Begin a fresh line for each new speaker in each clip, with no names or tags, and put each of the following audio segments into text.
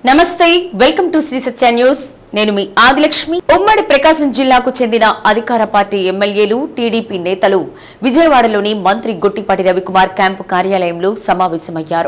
నమస్తే welcome to Sri Satya news నేను మీ ఆదిలక్ష్మి ఉమ్మడి ప్రకాశం జిల్లాకు చెందిన అధికార పార్టీ ఎమ్మెల్యేలు టీడీపీ నేతలు విజయవాడలోని మంత్రి గొట్టిపాటి రవికుమార్ క్యాంపు కార్యాలయంలో సమావేశమయ్యారు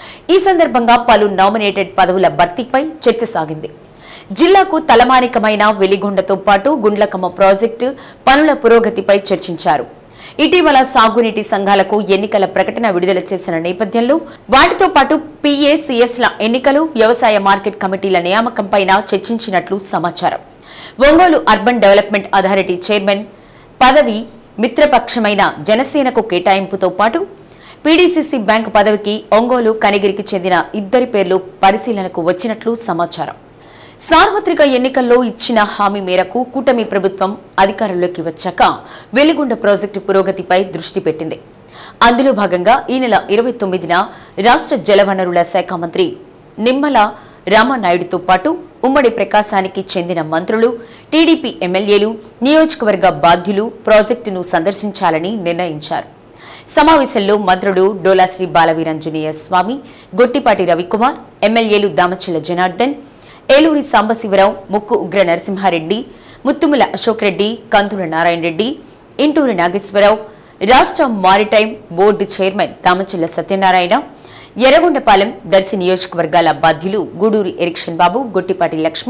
ఈ సందర్భంగా పలు నామినేటెడ్ పదవుల భర్తీపై చర్చ సాగింది జిల్లాకు తలమానికమైన వెలిగొండతో పాటు గుండ్లకమ్మ ప్రాజెక్టు పనుల పురోగతిపై చర్చించారు ఇటీవల సాగునీటి సంఘాలకు ఎన్నికల ప్రకటన విడుదల చేసిన నేపథ్యంలో వాటితో పాటు పీఏసీఎస్ల ఎన్నికలు వ్యవసాయ మార్కెట్ కమిటీల నియామకంపైన చర్చించినట్లు సమాచారం Ongole urban development authority chairman పదవి మిత్రపక్షమైన జనసేనకు కేటాయింపుతో పాటు పీడీసీసీ బ్యాంకు పదవికి ఒంగోలు కనిగిరికి చెందిన ఇద్దరి పేర్లు పరిశీలనకు వచ్చినట్లు సమాచారం సార్వత్రిక ఎన్నికల్లో ఇచ్చిన హామీ మేరకు కూటమి ప్రభుత్వం అధికారంలోకి వచ్చాక వెలిగొండ ప్రాజెక్టు పురోగతిపై దృష్టి పెట్టింది అందులో భాగంగా ఈ నెల ఇరవై తొమ్మిదిన రాష్ట్ర జలవనరుల శాఖ మంత్రి నిమ్మల రామానాయుడుతో పాటు ఉమ్మడి ప్రకాశానికి చెందిన మంత్రులు టీడీపీ ఎమ్మెల్యేలు నియోజకవర్గ బాధ్యులు ప్రాజెక్టును సందర్శించాలని నిర్ణయించారు సమావేశంలో మంత్రులు డోలాశ్రీ బాలవీరంజనేయ స్వామి గొట్టిపాటి రవికుమార్ ఎమ్మెల్యేలు దామచల్ల జనార్దన్ ఏలూరి సాంబశివరావు ముక్కు ఉగ్ర నరసింహారెడ్డి ముత్తుముల అశోక్ రెడ్డి కందుల నారాయణ రెడ్డి ఇంటూరి నాగేశ్వరరావు రాష్ట్ర maritime board chairman Damachalla Satyanarayana Yerragondapalem Darsi నియోజకవర్గాల బాధ్యులు గూడూరి ఎరిక్షన్ బాబు గొట్టిపాటి లక్ష్మి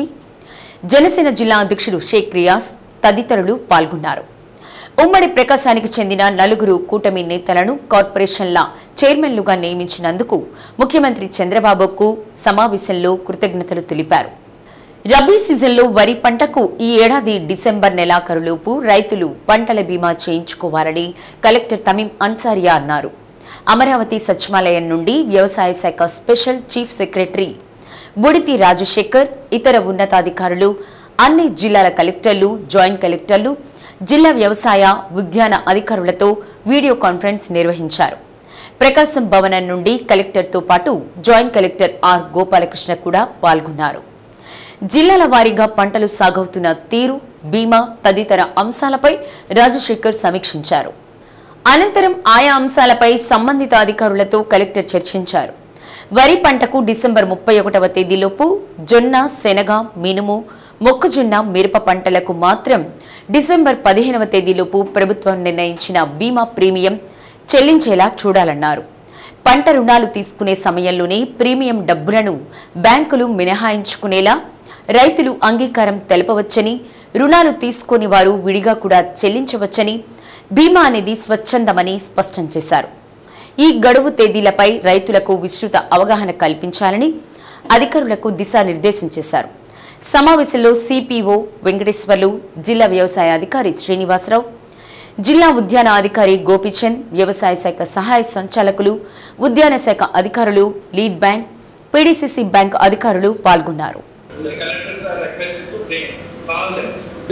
జనసేన జిల్లా అధ్యక్షుడు షేక్ రియాస్ తదితరులు పాల్గొన్నారు ఉమ్మడి ప్రకాశానికి చెందిన నలుగురు కూటమి నేతలను కార్పొరేషన్ల చైర్మన్లుగా నియమించినందుకు ముఖ్యమంత్రి చంద్రబాబుకు సమావేశంలో కృతజ్ఞతలు తెలిపారు రబీ సీజన్లో వరి పంటకు ఈ ఏడాది డిసెంబర్ నెలాఖరులోపు రైతులు పంటల బీమా చేయించుకోవాలని కలెక్టర్ తమీం అన్సారియా అన్నారు అమరావతి సచివాలయం నుండి వ్యవసాయ శాఖ special chief secretary Buditi Rajasekhar ఇతర ఉన్నతాధికారులు అన్ని జిల్లాల కలెక్టర్లు జాయింట్ కలెక్టర్లు జిల్లా వ్యవసాయ ఉద్యాన అధికారులతో వీడియో కాన్ఫరెన్స్ నిర్వహించారు ప్రకాశం భవనం నుండి కలెక్టర్తో పాటు జాయింట్ కలెక్టర్ ఆర్ గోపాలకృష్ణ కూడా పాల్గొన్నారు జిల్లాల వారీగా పంటలు సాగవుతున్న తీరు బీమా తదితర అంశాలపై రాజశేఖర్ సమీక్షించారు అనంతరం ఆయా అంశాలపై సంబంధిత అధికారులతో కలెక్టర్ చర్చించారు వరి పంటకు డిసెంబర్ ముప్పై ఒకటవ తేదీలోపు జొన్న శనగ మినుము మొక్కజొన్న మిరప పంటలకు మాత్రం డిసెంబర్ పదిహేనవ తేదీలోపు ప్రభుత్వం నిర్ణయించిన బీమా ప్రీమియం చెల్లించేలా చూడాలన్నారు పంట రుణాలు తీసుకునే సమయంలోనే ప్రీమియం డబ్బులను బ్యాంకులు మినహాయించుకునేలా రైతులు అంగీకారం తెలపవచ్చని రుణాలు తీసుకొని వారు విడిగా కూడా చెల్లించవచ్చని బీమా అనేది స్వచ్ఛందమని స్పష్టం చేశారు ఈ గడువు తేదీలపై రైతులకు విస్తృత అవగాహన కల్పించాలని అధికారులకు దిశానిర్దేశం చేశారు సమావేశంలో సిపిఓ వెంకటేశ్వర్లు జిల్లా వ్యవసాయ అధికారి శ్రీనివాసరావు జిల్లా ఉద్యాన అధికారి గోపీచంద్ వ్యవసాయ శాఖ సహాయ సంచాలకులు ఉద్యాన శాఖ అధికారులు లీడ్ బ్యాంక్ పీడీసీసీ బ్యాంక్ అధికారులు పాల్గొన్నారు
The collectors are requested to take all them.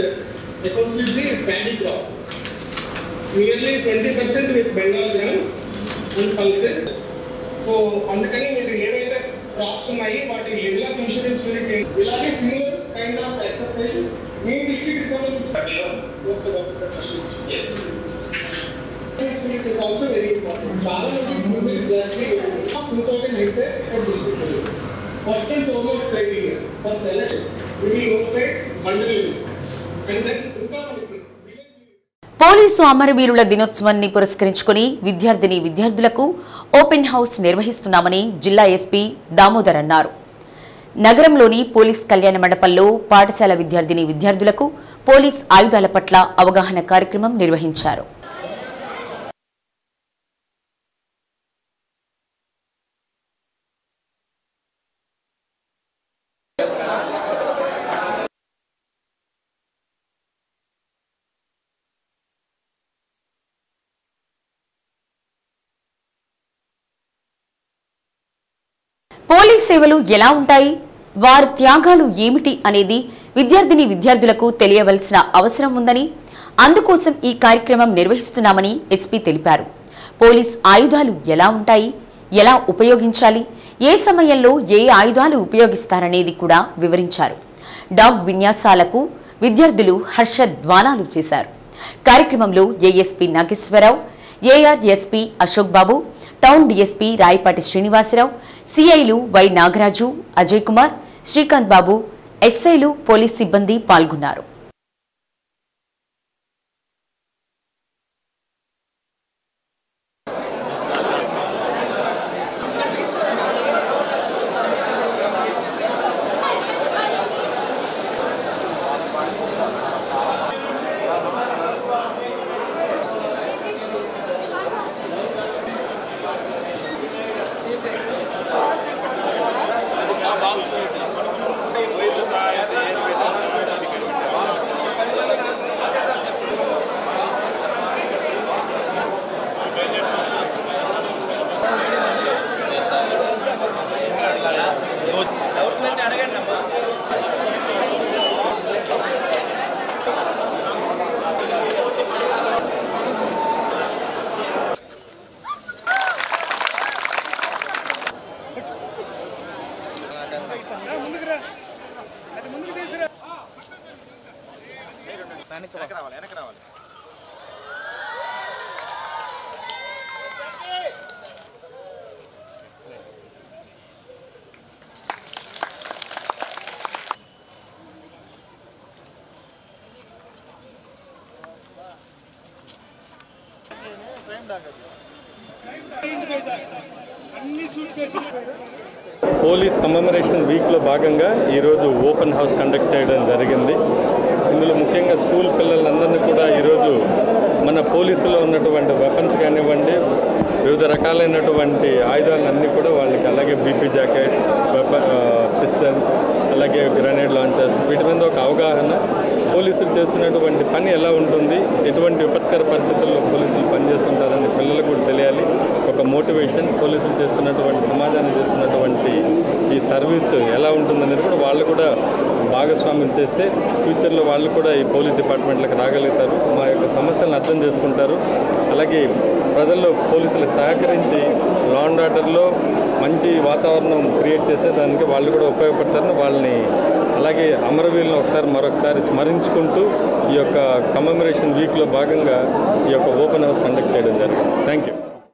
The completely paddy crop. Nearly twenty percent with Bengal gram and pulses so అందుకని మీరు ఏవైతే క్రాప్స్ ఉన్నాయి వాటి లెవెల్ ఆఫ్ ఇన్సూరెన్స్ యూనిట్ ఇలాగే సిమిలర్ కైండ్ ఆఫ్ ఎక్సర్సైజ్ మీ district
Yes.
is also very important. చాలా మంది exactly two thousand అయితే first and foremost criteria for selection will notify మండలి అండ్ దెన్ ఇంకా మనకి
పోలీసు అమరవీరుల దినోత్సవాన్ని పురస్కరించుకుని విద్యార్థిని విద్యార్థులకు ఓపెన్ హౌస్ నిర్వహిస్తున్నామని జిల్లా ఎస్పీ దామోదర్ అన్నారు నగరంలోని పోలీస్ కళ్యాణ మండపంలో పాఠశాల విద్యార్థిని విద్యార్థులకు పోలీస్ ఆయుధాల పట్ల అవగాహన కార్యక్రమం నిర్వహించారు పోలీస్ సేవలు ఎలా ఉంటాయి వారి త్యాగాలు ఏమిటి అనేది విద్యార్థిని విద్యార్థులకు తెలియవలసిన అవసరం ఉందని అందుకోసం ఈ కార్యక్రమం నిర్వహిస్తున్నామని ఎస్పీ తెలిపారు పోలీస్ ఆయుధాలు ఎలా ఉంటాయి ఎలా ఉపయోగించాలి ఏ సమయంలో ఏ ఆయుధాలు ఉపయోగిస్తారనేది కూడా వివరించారు డాగ్ విన్యాసాలకు విద్యార్థులు హర్షధ్వానాలు చేశారు కార్యక్రమంలో ASP Nageswararao AR SP Ashok Babu town DSP Rayapati Srinivasarao సిఐలు వై నాగరాజు అజయ్ కుమార్ శ్రీకాంత్ బాబు ఎస్ఐలు పోలీస్ సిబ్బంది పాల్గొన్నారు
పోలీస్ కమెమరేషన్ వీక్లో భాగంగా ఈరోజు ఓపెన్ హౌస్ కండక్ట్ చేయడం జరిగింది ఇందులో ముఖ్యంగా స్కూల్ పిల్లలందరినీ కూడా ఈరోజు మన పోలీసులో ఉన్నటువంటి వెపన్స్ కానివ్వండి వివిధ రకాలైనటువంటి ఆయుధాలన్నీ కూడా వాళ్ళకి అలాగే బీపీ జాకెట్ వెప పిస్టల్స్ అలాగే గ్రనేడ్ లాంచర్స్ వీటి మీద ఒక అవగాహన పోలీసులు చేస్తున్నటువంటి పని ఎలా ఉంటుంది ఎటువంటి విపత్కర పరిస్థితుల్లో పోలీసులు పనిచేస్తుంటారని పిల్లలకు కూడా తెలియాలి ఒక మోటివేషన్ పోలీసులు చేస్తున్నటువంటి సమాజాన్ని చేస్తున్నటువంటి ఈ సర్వీస్ ఎలా ఉంటుందనేది కూడా వాళ్ళు కూడా భాగస్వామ్యం చేస్తే ఫ్యూచర్లో వాళ్ళు కూడా ఈ పోలీస్ డిపార్ట్మెంట్లకు రాగలుగుతారు మా యొక్క సమస్యలను అర్థం చేసుకుంటారు అలాగే ప్రజల్లో పోలీసులు సహకరించి లా అండ్ ఆర్డర్లో మంచి వాతావరణం క్రియేట్ చేసేదానికి వాళ్ళు కూడా ఉపయోగపడతారని వాళ్ళని అలాగే అమరవీరులను ఒకసారి మరొకసారి స్మరించుకుంటూ ఈ యొక్క కమెమరేషన్ వీక్లో భాగంగా ఈ యొక్క ఓపెన్ హౌస్ కండక్ట్ చేయడం జరిగింది థ్యాంక్ యూ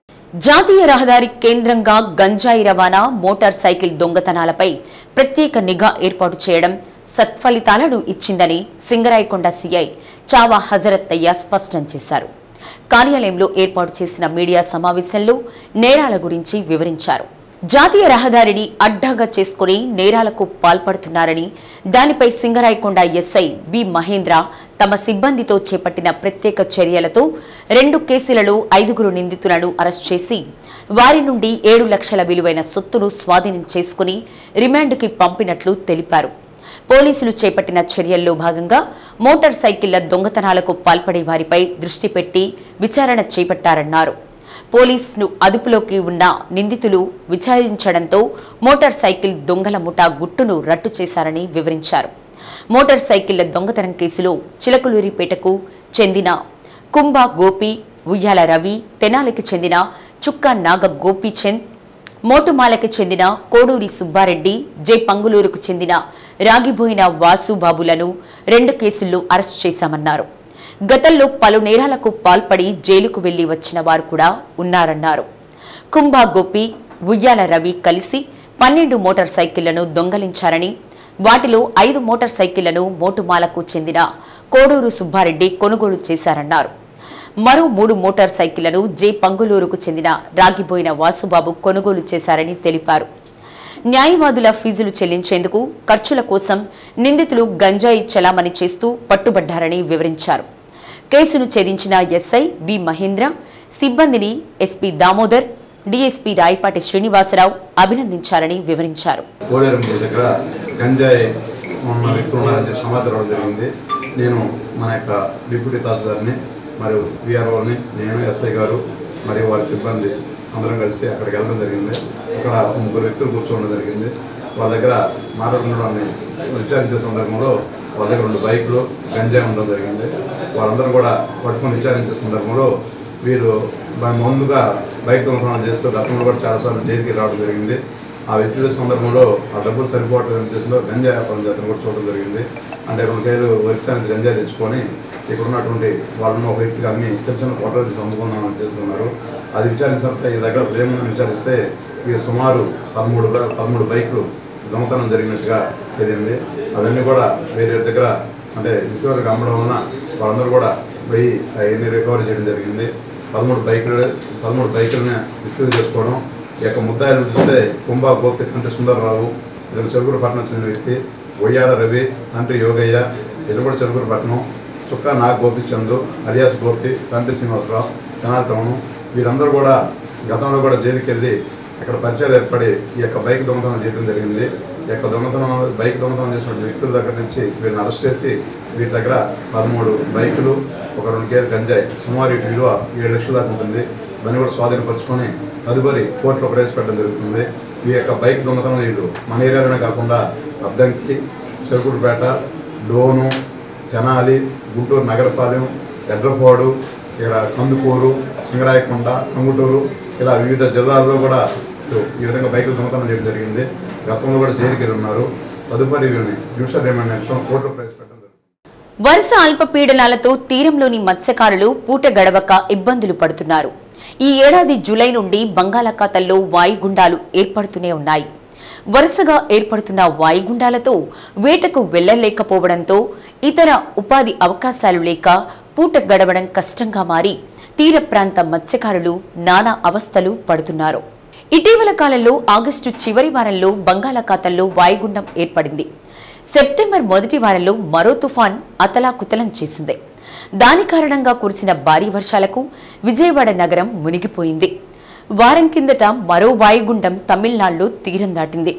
జాతీయ రహదారి కేంద్రంగా గంజాయి రవాణా మోటార్ సైకిల్ దొంగతనాలపై ప్రత్యేక నిఘా ఏర్పాటు చేయడం సత్ఫలితాలను ఇచ్చిందని సింగరాయకొండ సీఐ చావా హజరత్ అయ్య స్పష్టం చేశారు కార్యాలయంలో ఏర్పాటు చేసిన మీడియా సమావేశంలో నేరాల గురించి వివరించారు జాతీయ రహదారిని అడ్డంగా చేసుకుని నేరాలకు పాల్పడుతున్నారని దానిపై సింగరాయకొండ ఎస్ఐ బి మహేంద్ర తమ సిబ్బందితో చేపట్టిన ప్రత్యేక చర్యలతో రెండు కేసులలో ఐదుగురు నిందితులను అరెస్ట్ చేసి వారి నుండి ఏడు లక్షల విలువైన సొత్తును స్వాధీనం చేసుకుని రిమాండ్కి పంపినట్లు తెలిపారు పోలీసులు చేపట్టిన చర్యల్లో భాగంగా మోటార్ సైకిళ్ల దొంగతనాలకు పాల్పడే వారిపై దృష్టి పెట్టి విచారణ చేపట్టారన్నారు పోలీసులు అదుపులోకి ఉన్న నిందితులు విచారించడంతో మోటార్ సైకిల్ దొంగల ముఠా గుట్టును రట్టు చేశారని వివరించారు మోటార్ సైకిళ్ల దొంగతనం కేసులో చిలకలూరిపేటకు చెందిన కుంభ గోపి ఉయ్యాల రవి తెనాలికి చెందిన చుక్క నాగ గోపీచంద్ మోటుమాలకి చెందిన కోడూరి సుబ్బారెడ్డి జై పంగులూరుకు చెందిన రాగిబోయిన వాసుబాబులను రెండు కేసుల్లో అరెస్ట్ చేశామన్నారు గతంలో పలు నేరాలకు పాల్పడి జైలుకు వెళ్లి వచ్చిన వారు కూడా ఉన్నారన్నారు కుంభా గోపి ఉయ్యాల రవి కలిసి పన్నెండు మోటార్ సైకిళ్లను దొంగలించారని వాటిలో ఐదు మోటార్ సైకిళ్లను మోటుమాలకు చెందిన కోడూరు సుబ్బారెడ్డి కొనుగోలు చేశారన్నారు మరో మూడు మోటార్ సైకిళ్లను జే పంగులూరుకు చెందిన రాగిపోయిన వాసుబాబు కొనుగోలు చేశారని తెలిపారు న్యాయవాదుల ఫీజులు చెల్లించేందుకు ఖర్చుల కోసం నిందితులు గంజాయి చలామణి చేస్తూ పట్టుబడ్డారని వివరించారు కేసును ఛేదించిన ఎస్ఐ బి మహేంద్ర సిబ్బందిని ఎస్పీ దామోదర్ డీఎస్పీ రాయపాటి శ్రీనివాసరావు అభినందించారని వివరించారు
కోడేరంపూడి దగ్గర గంజాయి ఉన్న వ్యక్తులు ఉన్నారని చెప్పి సమాచారం రావడం జరిగింది నేను మన యొక్క డిప్యూటీ తహసీల్దార్ని మరియు విఆర్ఓని నేను ఎస్ఐ గారు మరియు వారి సిబ్బంది అందరం కలిసి అక్కడికి వెళ్ళడం జరిగింది అక్కడ ముగ్గురు వ్యక్తులు కూర్చోవడం జరిగింది వాళ్ళ దగ్గర మాట్లాడుకోవడాన్ని విచారించే సందర్భంలో వాళ్ళ దగ్గర రెండు బైకులు గంజాయి ఉండడం జరిగింది వాళ్ళందరూ కూడా పట్టుకొని విచారించే సందర్భంలో వీరు బ- ముందుగా బైక్ దొంగతనం చేస్తూ గతంలో కూడా చాలాసార్లు జైలుకి రావడం జరిగింది ఆ వ్యక్తుల సందర్భంలో ఆ డబ్బులు సరిపోవట్లేదు ఉద్దేశంలో గంజాయి వ్యాపారం చేతను కూడా చూడడం జరిగింది అంటే రెండు కేలు ఒరిస్సా నుంచి గంజాయి తెచ్చుకొని ఇక్కడ ఉన్నటువంటి వాళ్ళని ఒక వ్యక్తికి అమ్మి చిన్న చిన్న ఫోటోలు తీసి అమ్ముకుందామని ఉద్దేశంలో ఉన్నారు అది విచారించినప్పుడు ఈ దగ్గర అసలు ఏముందని విచారిస్తే ఈ సుమారు పదమూడు బ- పదమూడు బైకులు దొంగతనం జరిగినట్టుగా తెలియంది అవన్నీ కూడా వేరే దగ్గర అంటే రిసీవర్కి అమ్మడం వలన వాళ్ళందరూ కూడా పోయి అవన్నీ రికవరీ చేయడం జరిగింది పదమూడు బైకులు పదమూడు బైకులని రిసీవ్ చేసుకోవడం ఈ యొక్క ముద్దాయిలు చూస్తే కుంభా గోపి తండ్రి సుందరరావు ఇతను చెరుకులపట్నం చెందిన వ్యక్తి ఒయ్యాల రవి తండ్రి యోగయ్య ఇతను కూడా చెరుకులపట్నం చుక్క నాగ్ గోపిచంద్ అలియాస్ గోపి తండ్రి శ్రీనివాసరావు తెనాలి టౌను వీరందరూ కూడా గతంలో కూడా జైలుకి వెళ్ళి అక్కడ పరిచయాలు ఏర్పడి ఈ యొక్క బైక్ దొంగతనం చేయడం జరిగింది ఈ యొక్క దొంగతనం బైక్ దొంగతనం చేసిన వ్యక్తుల దగ్గర నుంచి వీరిని అరెస్ట్ చేసి వీరి దగ్గర పదమూడు బైకులు ఒక రెండు కేజీ గంజాయి సుమారు వీటి విలువ ఏడు లక్షల దాకా ఉంటుంది ఇవన్నీ కూడా స్వాధీనపరుచుకొని తదుపరి కోర్టులో ప్రవేశపెట్టడం జరుగుతుంది ఈ యొక్క బైక్ దొంగతనం వీళ్ళు మన ఏరియాలోనే కాకుండా అద్దంకి చెరుకుడుపేట డోను తెనాలి గుంటూరు నగరపాలెం ఎడ్రపాడు ఇక్కడ కందుకూరు సింగరాయకొండ కంగుటూరు ఇలా వివిధ జిల్లాల్లో కూడా ఈ విధంగా బైకులు దొంగతనం చేయడం జరిగింది గతంలో కూడా జైలుకి వెళ్ళి ఉన్నారు తదుపరి వీళ్ళని జ్యుడిషియల్ రిమాండ్ నిమిత్తం కోర్టులో ప్రవేశపెట్టడం జరుగుతుంది
వరుస అల్పపీడనాలతో తీరంలోని మత్స్యకారులు పూట గడవక ఇబ్బందులు పడుతున్నారు ఈ ఏడాది జూలై నుండి బంగాళాఖాతంలో వాయుగుండాలు ఏర్పడుతూనే ఉన్నాయి వరుసగా ఏర్పడుతున్న వాయుగుండాలతో వేటకు వెళ్లలేకపోవడంతో ఇతర ఉపాధి అవకాశాలు లేక పూట గడవడం కష్టంగా మారి తీర ప్రాంత మత్స్యకారులు నానా అవస్థలు పడుతున్నారు ఇటీవల కాలంలో ఆగస్టు చివరి వారంలో బంగాళాఖాతంలో వాయుగుండం ఏర్పడింది సెప్టెంబర్ మొదటి వారంలో మరో తుఫాన్ అతలాకుతలం చేసింది దాని కారణంగా కురిసిన భారీ వర్షాలకు విజయవాడ నగరం మునిగిపోయింది వారం కిందట మరో వాయుగుండం తమిళనాడులో తీరం దాటింది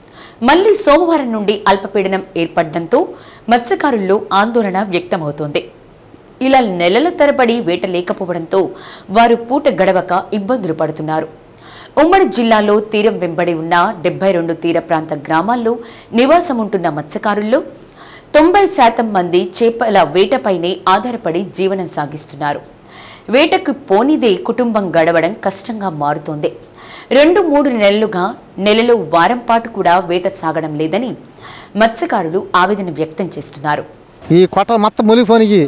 మళ్లీ సోమవారం నుండి అల్పపీడనం ఏర్పడడంతో మత్స్యకారుల్లో ఆందోళన వ్యక్తమవుతోంది ఇలా నెలల తరబడి వేట లేకపోవడంతో వారు పూట గడవక ఇబ్బందులు పడుతున్నారు ఉమ్మడి జిల్లాలో తీరం వెంబడి ఉన్న డెబ్బై రెండు తీర ప్రాంత గ్రామాల్లో నివాసం ఉంటున్న మత్స్యకారుల్లో తొంభై శాతం మంది చేపల వేటపైనే ఆధారపడి జీవనం సాగిస్తున్నారు వేటకు పోనిదే కుటుంబం గడవడం కష్టంగా మారుతోంది రెండు మూడు నెలలుగా నెలలో వారం పాటు కూడా వేట సాగడం లేదని మత్స్యకారులు ఆవేదన వ్యక్తం చేస్తున్నారు
ఈ కొట్ట మొత్తం మునిగిపోయి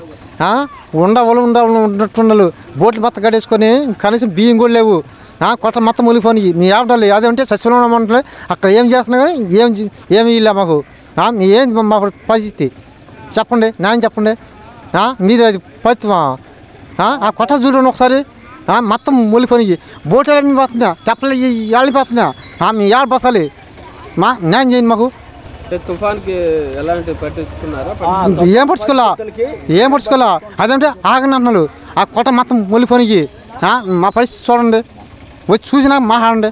ఉండవలు ఉండ ఉన్నట్టున్నలు బోట్లు మొత్తం కట్టేసుకొని కనీసం బియ్యం కూడా లేవు ఆ, కొట్ట మొత్తం మునిగిపోయి మీ ఆవిడలు అదేంటే సచివాలయం అంటే అక్కడ ఏం చేస్తున్నా కానీ ఏం చే- ఏమి ఇల్ల మాకు ఆ, మీ ఏం మా పరిస్థితి చెప్పండి న్యాయం చెప్పండి ఆ, మీది అది పత్వా ఆ కొట్ట చూడండి ఒకసారి ఆ, మొత్తం మునిగిపోయి బోట్లు వెళ్ళిపోతున్నా తెప్పలు వెళ్ళిపోతున్నా మీ ఏడు బతకాలి మా న్యాయం చేయండి మాకు
అంటే తుఫాన్కి ఎలాంటి పట్టించుకున్నారా
ఏం పడుచుకోలే ఏం పడుచుకోలే అదంటే ఆగని అంటున్నాడు ఆ కొట్ట మొత్తం మునిగిపోయి మా పరిస్థితి చూడండి వచ్చి చూసినా మాట్లాడండి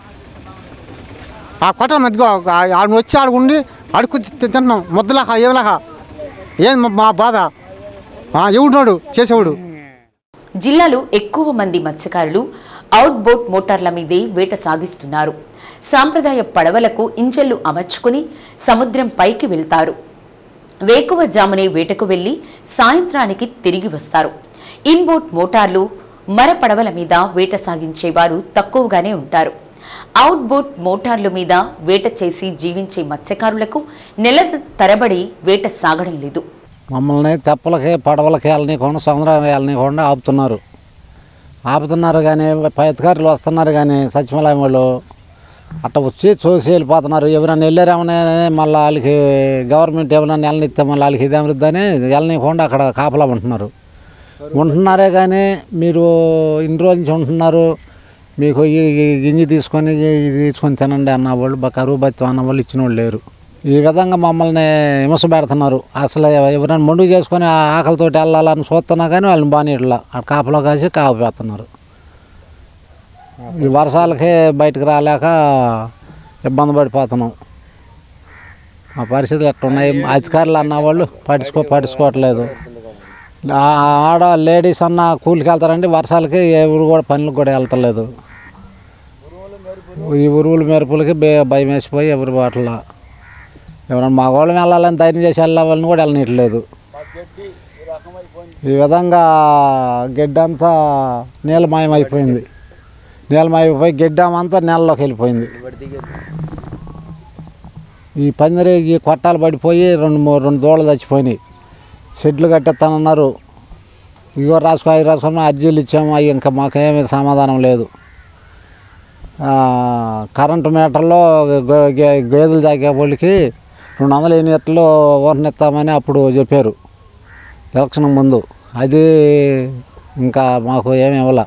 ఆ కొట్ట మధ్యలో ఆడ వచ్చి ఆడ ఉండి అడుక్కు తి- తింటున్నాం ముద్దలాక ఏమిలాక ఏం మా- మా బాధ ఆ, ఎవడున్నాడు చేసేవాడు
జిల్లాలో ఎక్కువ మంది మత్స్యకారులు అవుట్ బోట్ మోటార్ల మీదే వేట సాగిస్తున్నారు సాంప్రదాయ పడవలకు ఇంజన్లు అమర్చుకుని సముద్రం పైకి వెళ్తారు వేకువ జామునే వేటకు వెళ్లి సాయంత్రానికి తిరిగి వస్తారు ఇన్బోట్ మోటార్లు మర పడవల మీద వేట సాగించేవారు తక్కువగానే ఉంటారు అవుట్ బోట్ మోటార్ల మీద వేట చేసి జీవించే మత్స్యకారులకు నెల తరబడి వేట సాగడం లేదు
మమ్మల్ని తెప్పలకి పడవలకి వెళ్ళనీయకుండా సముద్రం వెళ్ళనీయకుండా ఆపుతున్నారు ఆపుతున్నారు కానీ పై అధికారులు వస్తున్నారు కానీ సచివాలయం వాళ్ళు అట్ట వచ్చి చూసి వెళ్ళిపోతున్నారు ఎవరైనా వెళ్ళారేమని మళ్ళీ వాళ్ళకి గవర్నమెంట్ ఏమైనా నెలనిస్తే మళ్ళీ వాళ్ళకి ఇది ఏమరుద్దని వెళ్ళనీయకుండా అక్కడ కాపలా ఉంటున్నారు ఉంటున్నారే కానీ మీరు ఇన్ని రోజు నుంచి ఉంటున్నారు మీకు ఈ ఈ గింజి తీసుకొని ఇది తీసుకొని తినండి అన్న వాళ్ళు బ- కరువు బత్తి అన్న వాళ్ళు ఇచ్చిన వాళ్ళు లేరు ఈ విధంగా మమ్మల్ని హింస పెడుతున్నారు అసలు ఎవరైనా మొండు చేసుకొని ఆ ఆకలితోటి వెళ్ళాలని చూస్తున్నా కానీ వాళ్ళని బానీట్లా అక్కడ కాపలా కాసి కాపు పెడుతున్నారు ఈ వర్షాలకే బయటకు రాలేక ఇబ్బంది పడిపోతున్నాం మా పరిస్థితులు ఎట్లా ఉన్నాయి అధికారులు అన్న వాళ్ళు పట్టించుకో పట్టించుకోవట్లేదు ఆ- ఆడ లేడీస్ అన్న కూలికి వెళ్తారండి వర్షాలకి ఎవరు కూడా పనులకు కూడా వెళ్తలేదు ఈ ఉరువులు మెరుపులకి బే- భయం వేసిపోయి ఎవరు వాటిలో ఎవరైనా మగవాళ్ళం వెళ్ళాలని ధైర్యం చేసి వెళ్ళాలని కూడా వెళ్ళనట్లేదు ఈ విధంగా గడ్డి అంతా నీలమయం అయిపోయింది నీలమయమైపోయి గడ్డామంతా నీళ్ళలోకి వెళ్ళిపోయింది ఈ పందిరి ఈ కొట్టాలు పడిపోయి రెండు మూ- రెండు దూడలు చచ్చిపోయినాయి షెడ్లు కట్టేస్తానన్నారు ఇగో రాసుకో అవి రాసుకుని అర్జీలు ఇచ్చాము అవి ఇంకా మాకేమీ సమాధానం లేదు ఆ, కరెంటు మీటర్లో గే- గే- గేదెలు తాగే వాళ్ళకి రెండు వందల యూనిట్లు ఓటనిస్తామని అప్పుడు చెప్పారు ఎలక్షన్ ముందు అది ఇంకా మాకు ఏమి ఇవ్వాల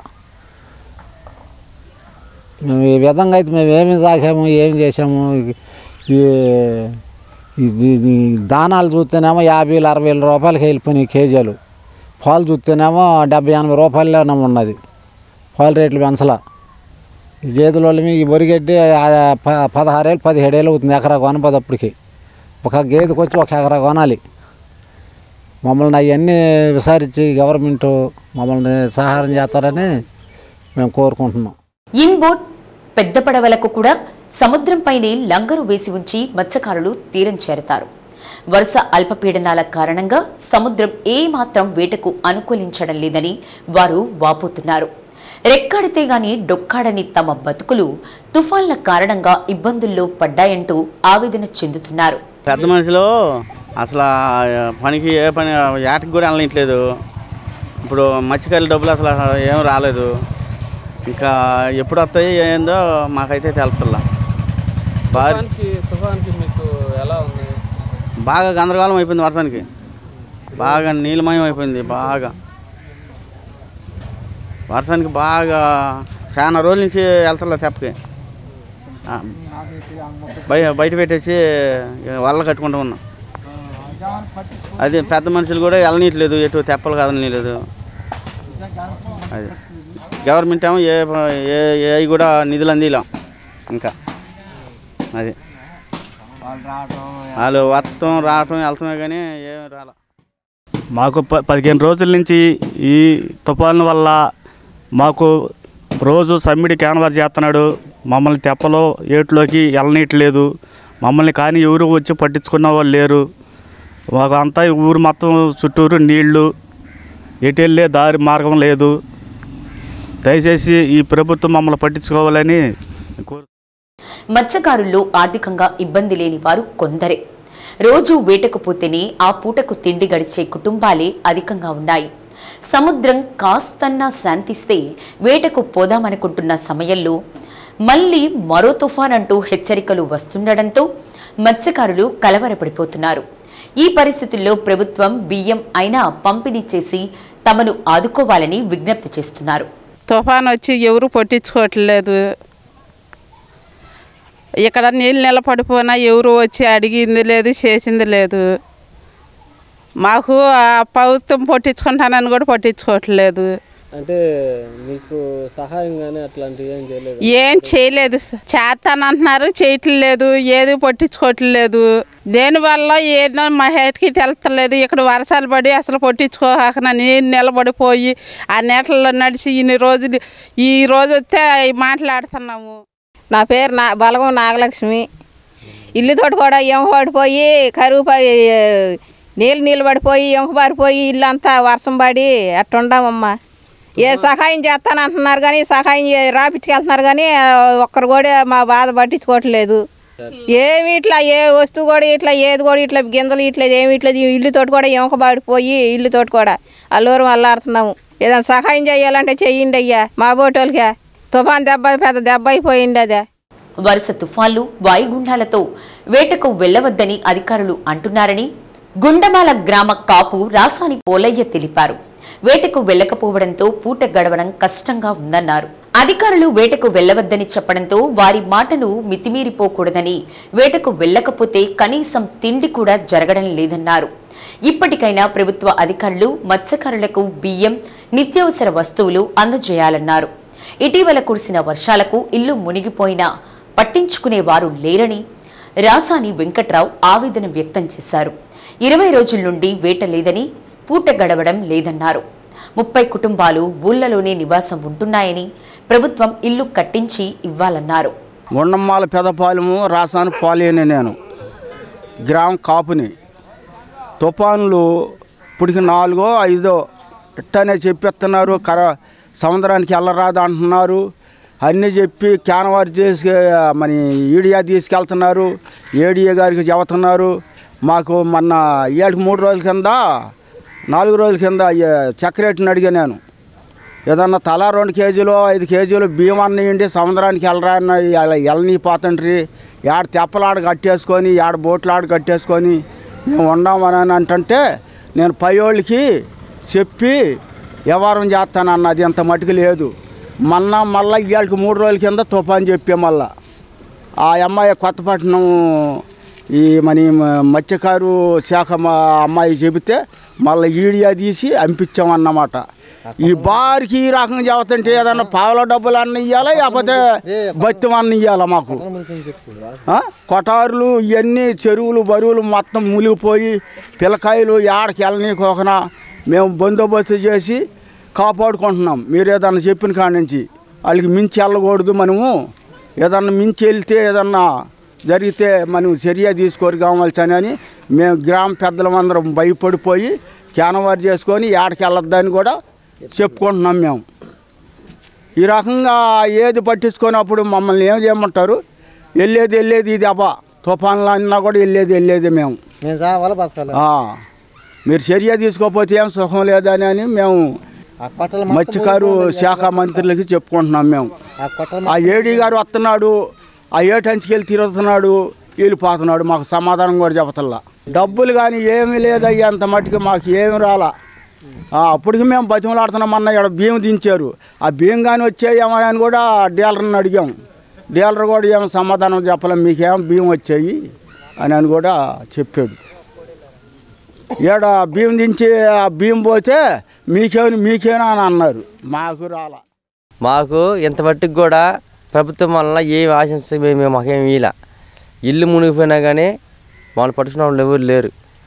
మేము ఈ విధంగా అయితే మేము ఏమి తాగాము ఏం చేసాము ఈ ఇది ఇది దానాలు చూస్తేనేమో యాభై వేలు అరవై వేల రూపాయలకి వెళ్ళిపోయినాయి కేజీలు పాలు చూస్తేనేమో డెబ్బై ఎనభై రూపాయలలోనే ఉన్నది పాలు రేట్లు పెంచలా ఈ గేదెల వాళ్ళ ఈ వరిగడ్డి ఆ ప- పదహారేళ్ళు పదిహేడేళ్ళు అవుతుంది ఎకరా కొనపోదు అప్పటికి ఒక గేదెకి వచ్చి ఒక ఎకరా కొనాలి మమ్మల్ని అవన్నీ విచారించి గవర్నమెంట్ మమ్మల్ని సహాయం చేస్తారని మేము కోరుకుంటున్నాం
ఇన్బోట్ పెద్ద పడవలకు కూడా సముద్రంపైనే లంగరు వేసి ఉంచి మత్స్యకారులు తీరం చేరతారు వరుస అల్పపీడనాల కారణంగా సముద్రం ఏమాత్రం వేటకు అనుకూలించడం లేదని వారు వాపోతున్నారు రెక్కాడితే గాని డొక్కాడని తమ బతుకులు తుఫాన్ల కారణంగా ఇబ్బందుల్లో పడ్డాయంటూ ఆవేదన చెందుతున్నారు
పెద్ద మనుషులు అసలు ఆ పనికి ఏ పని ఏటకి కూడా వెళ్ళట్లేదు ఇప్పుడు మత్స్యకాయల డబ్బులు అసలు ఏం రాలేదు ఇంకా ఎప్పుడు వస్తాయి ఏందో మాకైతే తెలుపుతుల్లా బాగా
తుఫాన్కి తుఫాన్కి మీకు ఎలా ఉంది
బాగా గందరగోళం అయిపోయింది వర్షానికి బాగా నీలమయం అయిపోయింది బాగా వర్షానికి బాగా చాలా రోజుల నుంచి వెళ్తారు తెప్పకి ఆ, బయ బయట పెట్టేసి వల్ల కట్టుకుంటూ ఉన్నాం అది పెద్ద మనుషులు కూడా వెళ్ళనీయట్లేదు ఎటు తెప్పలు కదలనీయలేదు అది గవర్నమెంట్ ఏమో ఏ ఏ ఏ కూడా నిధులు అందిలాం ఇంకా అది వాళ్ళు వస్తాం రావటం వెళ్తామే కానీ ఏం రాలే
మాకు ప పదిహేను రోజుల నుంచి ఈ తుఫాను వల్ల మాకు రోజు సమ్మిడి క్యాన్వాస్ చేస్తున్నాడు మమ్మల్ని తెప్పలో ఏట్లోకి వెళ్ళనీయట్లేదు మమ్మల్ని కానీ ఎవరు వచ్చి పట్టించుకున్న వాళ్ళు లేరు మాకు అంతా ఈ ఊరు మొత్తం చుట్టూరు నీళ్లు ఎటు వెళ్ళే దారి మార్గం లేదు దయచేసి ఈ ప్రభుత్వం మమ్మల్ని పట్టించుకోవాలని కోరు
మత్స్యకారుల్లో ఆర్థికంగా ఇబ్బంది లేని వారు కొందరే రోజు వేటకు పోతేనే ఆ పూటకు తిండి గడిచే కుటుంబాలే అధికంగా ఉన్నాయి సముద్రం కాస్తన్నా శాంతిస్తే వేటకు పోదామనుకుంటున్న సమయంలో మళ్ళీ మరో తుఫాన్ అంటూ హెచ్చరికలు వస్తుండడంతో మత్స్యకారులు కలవరపడిపోతున్నారు ఈ పరిస్థితుల్లో ప్రభుత్వం బియ్యం అయినా పంపిణీ చేసి తమను ఆదుకోవాలని విజ్ఞప్తి చేస్తున్నారు
తుఫాన్ వచ్చి ఎవరు పట్టించుకోవట్లేదు ఇక్కడ నీళ్ళు నిలబడిపోయినా ఎవరు వచ్చి అడిగింది లేదు చేసింది లేదు మాకు ఆ ప్రభుత్వం పట్టించుకుంటానని కూడా పట్టించుకోవట్లేదు
అంటే మీకు సహాయం కానీ అట్లాంటివి ఏం చేయలేదు
ఏం చేయలేదు చేస్తానంటున్నారు చేయట్లేదు ఏది పట్టించుకోవట్లేదు దేనివల్ల ఏదో మా హెడ్కి తెలుస్తలేదు ఇక్కడ వర్షాలు పడి అసలు పట్టించుకోక నీళ్ళు నిలబడిపోయి ఆ నీళ్ళలో నడిచి ఇన్ని రోజులు ఈ రోజు వస్తే మాట్లాడుతున్నాము
నా పేరు నా బలగం నాగలక్ష్మి ఇల్లు తోటి కూడా ఎంక పడిపోయి కరువు పడి నీళ్ళు నీళ్ళు పడిపోయి ఎంక పారిపోయి ఇల్లు అంతా వర్షం పడి అట్టుండమమ్మా ఏ సహాయం చేస్తానంటున్నారు కానీ సహాయం చే- రాపించుకెళ్తున్నారు కానీ ఆ, ఒక్కరు కూడా మా బాధ పట్టించుకోవట్లేదు ఏమి ఇట్లా ఏ వస్తువు కూడా ఇట్లా ఏది కూడా ఇట్లా గింజలు ఇట్లా ఏమి ఇట్లా ఇల్లు తోటి కూడా ఎంక పడిపోయి ఇల్లు తోటి కూడా అల్లూరు అల్లాడుతున్నాము ఏదైనా సహాయం చేయాలంటే చెయ్యండి అయ్యా మా బోటోళ్ళకే తుఫాన్ దెబ్బ పెద్ద దెబ్బ అయిపోయింది అదే
వరుస తుఫాన్లు వాయుగుండాలతో వేటకు వెళ్లవద్దని అధికారులు అంటున్నారని గుండమాల గ్రామ కాపు రాసాని పోలయ్య తెలిపారు వేటకు వెళ్లకపోవడంతో పూట గడవడం కష్టంగా ఉందన్నారు అధికారులు వేటకు వెళ్లవద్దని చెప్పడంతో వారి మాటలు మితిమీరిపోకూడదని వేటకు వెళ్లకపోతే కనీసం తిండి కూడా జరగడం లేదన్నారు ఇప్పటికైనా ప్రభుత్వ అధికారులు మత్స్యకారులకు బియ్యం నిత్యావసర వస్తువులు అందజేయాలన్నారు ఇటీవల కురిసిన వర్షాలకు ఇల్లు మునిగిపోయినా పట్టించుకునేవారు లేరని రాసాని వెంకట్రావు ఆవేదన వ్యక్తం చేశారు ఇరవై రోజుల నుండి వేట లేదని పూట గడవడం లేదన్నారు ముప్పై కుటుంబాలు ఊళ్ళలోనే నివాసం ఉంటున్నాయని ప్రభుత్వం ఇల్లు కట్టించి ఇవ్వాలన్నారు
గుండమ్మాల పెదపాలెము రాసాను పాలేని నేను గ్రామం కాపుని తుఫాన్లు ఇప్పటికి నాలుగో ఐదో ఇట్టనే చెప్పిస్తున్నారు కర సముద్రానికి వెళ్ళరాదు అంటున్నారు అన్నీ చెప్పి క్యాన్వార్ చేసి మన ఈడియా తీసుకెళ్తున్నారు ఏడియా గారికి చెబుతున్నారు మాకు మొన్న ఏళ్ళకి మూడు రోజుల కింద నాలుగు రోజుల కింద సెక్రటరీని అడిగా నేను ఏదన్నా తలా రెండు కేజీలు ఐదు కేజీలు బియ్యం అన్నయండి సముద్రానికి వెళ్ళరా అన్న వెళ్ళని పోతండ్రి ఏడ తెప్పలాడ కట్టేసుకొని ఏడ బోట్లాడ కట్టేసుకొని మేము ఉండామని అంటుంటే నేను పైయోళ్ళకి చెప్పి వ్యవహారం చేస్తానన్నది ఇంత మటుకు లేదు మొన్న మళ్ళీ ఇవాళకి మూడు రోజుల కింద తుఫాన్ చెప్పే మళ్ళా ఆ అమ్మాయి కొత్తపట్నం ఈ మన ఈ మత్స్యకారు శాఖ మా అమ్మాయి చెబితే మళ్ళీ ఈడియా తీసి అంపించామన్నమాట ఈ బారికి ఈ రకంగా చెబుతుంటే ఏదన్నా పావుల డబ్బులు అన్న ఇవ్వాలా లేకపోతే బత్తం అన్న ఇవ్వాలా మాకు ఆ? కొటారులు ఇవన్నీ చెరువులు బరువులు మొత్తం మునిగిపోయి పిల్లకాయలు ఏడకి వెళ్ళనీకోకనా మేము బందోబస్తు చేసి కాపాడుకుంటున్నాం మీరు ఏదన్నా చెప్పిన కాడి నుంచి వాళ్ళకి మించి వెళ్ళకూడదు మనము ఏదన్నా మించి వెళ్తే ఏదన్నా జరిగితే మనం చర్య తీసుకోరు కావాల్సని అని మేము గ్రామ పెద్దలమందరం భయపడిపోయి క్యానవారు చేసుకొని ఏడకి వెళ్ళొద్దని కూడా చెప్పుకుంటున్నాం మేము ఈ రకంగా ఏది పట్టించుకున్నప్పుడు మమ్మల్ని ఏం చేయమంటారు వెళ్ళేది వెళ్ళేది ఇది అబ్బా తుఫాన్లు అన్నా కూడా వెళ్ళేది వెళ్ళేది మేము
మేము చావాలి బతకాలి
ఆ, మీరు చర్య తీసుకోకపోతే ఏం సుఖం లేదని అని మేము
ఆ కొట్టలు మొత్తం
మత్స్యకారు
ఊరిపోయింది.
శాఖ మంత్రులకి చెప్పుకుంటున్నాం మేము
ఆ కొట్టలు
ఆ ఏడీ గారు వస్తున్నాడు ఆ ఏటంచుకెళ్ళి తిరుగుతున్నాడు వెళ్ళిపోతున్నాడు మాకు సమాధానం కూడా చెప్పతల్లా డబ్బులు కానీ ఏమీ లేదయ్యా అంత మట్టుకు మాకు ఏమి రాలా ఆ, అప్పటికి మేము బతిమలాడుతున్నాం అన్న ఇక్కడ బియ్యం దించారు ఆ బియ్యం కానీ వచ్చాయేమో అని కూడా డీలర్ని అడిగాం డీలర్ కూడా ఏం సమాధానం చెప్పలేం మీకేం బియ్యం వచ్చాయి అని అని కూడా చెప్పాడు ఈడ బియ్యం దించి ఆ బియ్యం పోతే మీకేమని మీకేనా అని అన్నారు మాకు రాలా
మాకు ఇంత మట్టుకు కూడా ప్రభుత్వం వలన ఏం ఆశించ మేము మాకేం ఇలా ఇల్లు మునిగిపోయినా కానీ వాళ్ళు పట్టుకున్న వాళ్ళు ఎవరు లేరు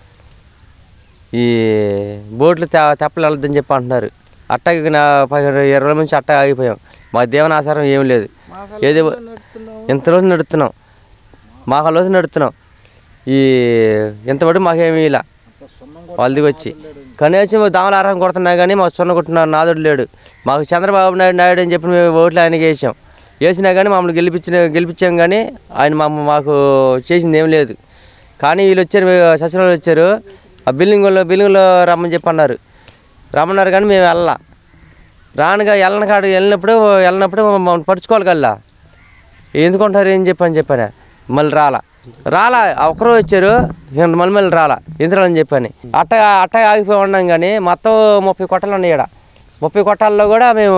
ఈ బోట్లు తె తెప్పలు వెళ్ళొద్దని చెప్పి అంటున్నారు అట్టకి నా పదిహేను ఇరవై రోజుల నుంచి అట్ట ఆగిపోయాం మా దేవనాసారం ఏం లేదు ఏదో ఇంత రోజు నడుస్తున్నాం మాకు రోజు నడుస్తున్నాం ఈ ఇంతవరకు మాకేమీ ఇలా వాళ్ళది వచ్చి కనీసం దామల ఆహారం కొడుతున్నా కానీ మాకు సున్న కొట్టిన నాదుడు లేడు మాకు చంద్రబాబు నాయుడు నాయుడు అని చెప్పి మేము ఓట్లు ఆయనకి వేసాం వేసినా కానీ మమ్మల్ని గెలిపించిన గెలిపించాం కానీ ఆయన మా మాకు చేసింది ఏం లేదు కానీ వీళ్ళు వచ్చారు సచివాలయం వచ్చారు ఆ బిల్డింగ్ వాళ్ళు బిల్డింగ్లో రమ్మని చెప్పి అన్నారు రమ్మన్నారు కానీ మేము వెళ్ళా రానుగా వెళ్ళని కాడ వెళ్ళినప్పుడు వెళ్ళినప్పుడు మమ్మల్ని పడుచుకోవాలి కల్లా ఎందుకుంటారు ఏం చెప్పని చెప్పాను మళ్ళీ రాలా రాలా ఒకరు వచ్చారు ఇంక మళ్ళీ మళ్ళీ రాలా ఎందుకని చెప్పని అట్ట అట్ట ఆగిపోయి ఉన్నాం కానీ మొత్తం ముప్పై కొట్టాలు ఉన్నాయి ఇక్కడ ముప్పై కొట్టాల్లో కూడా మేము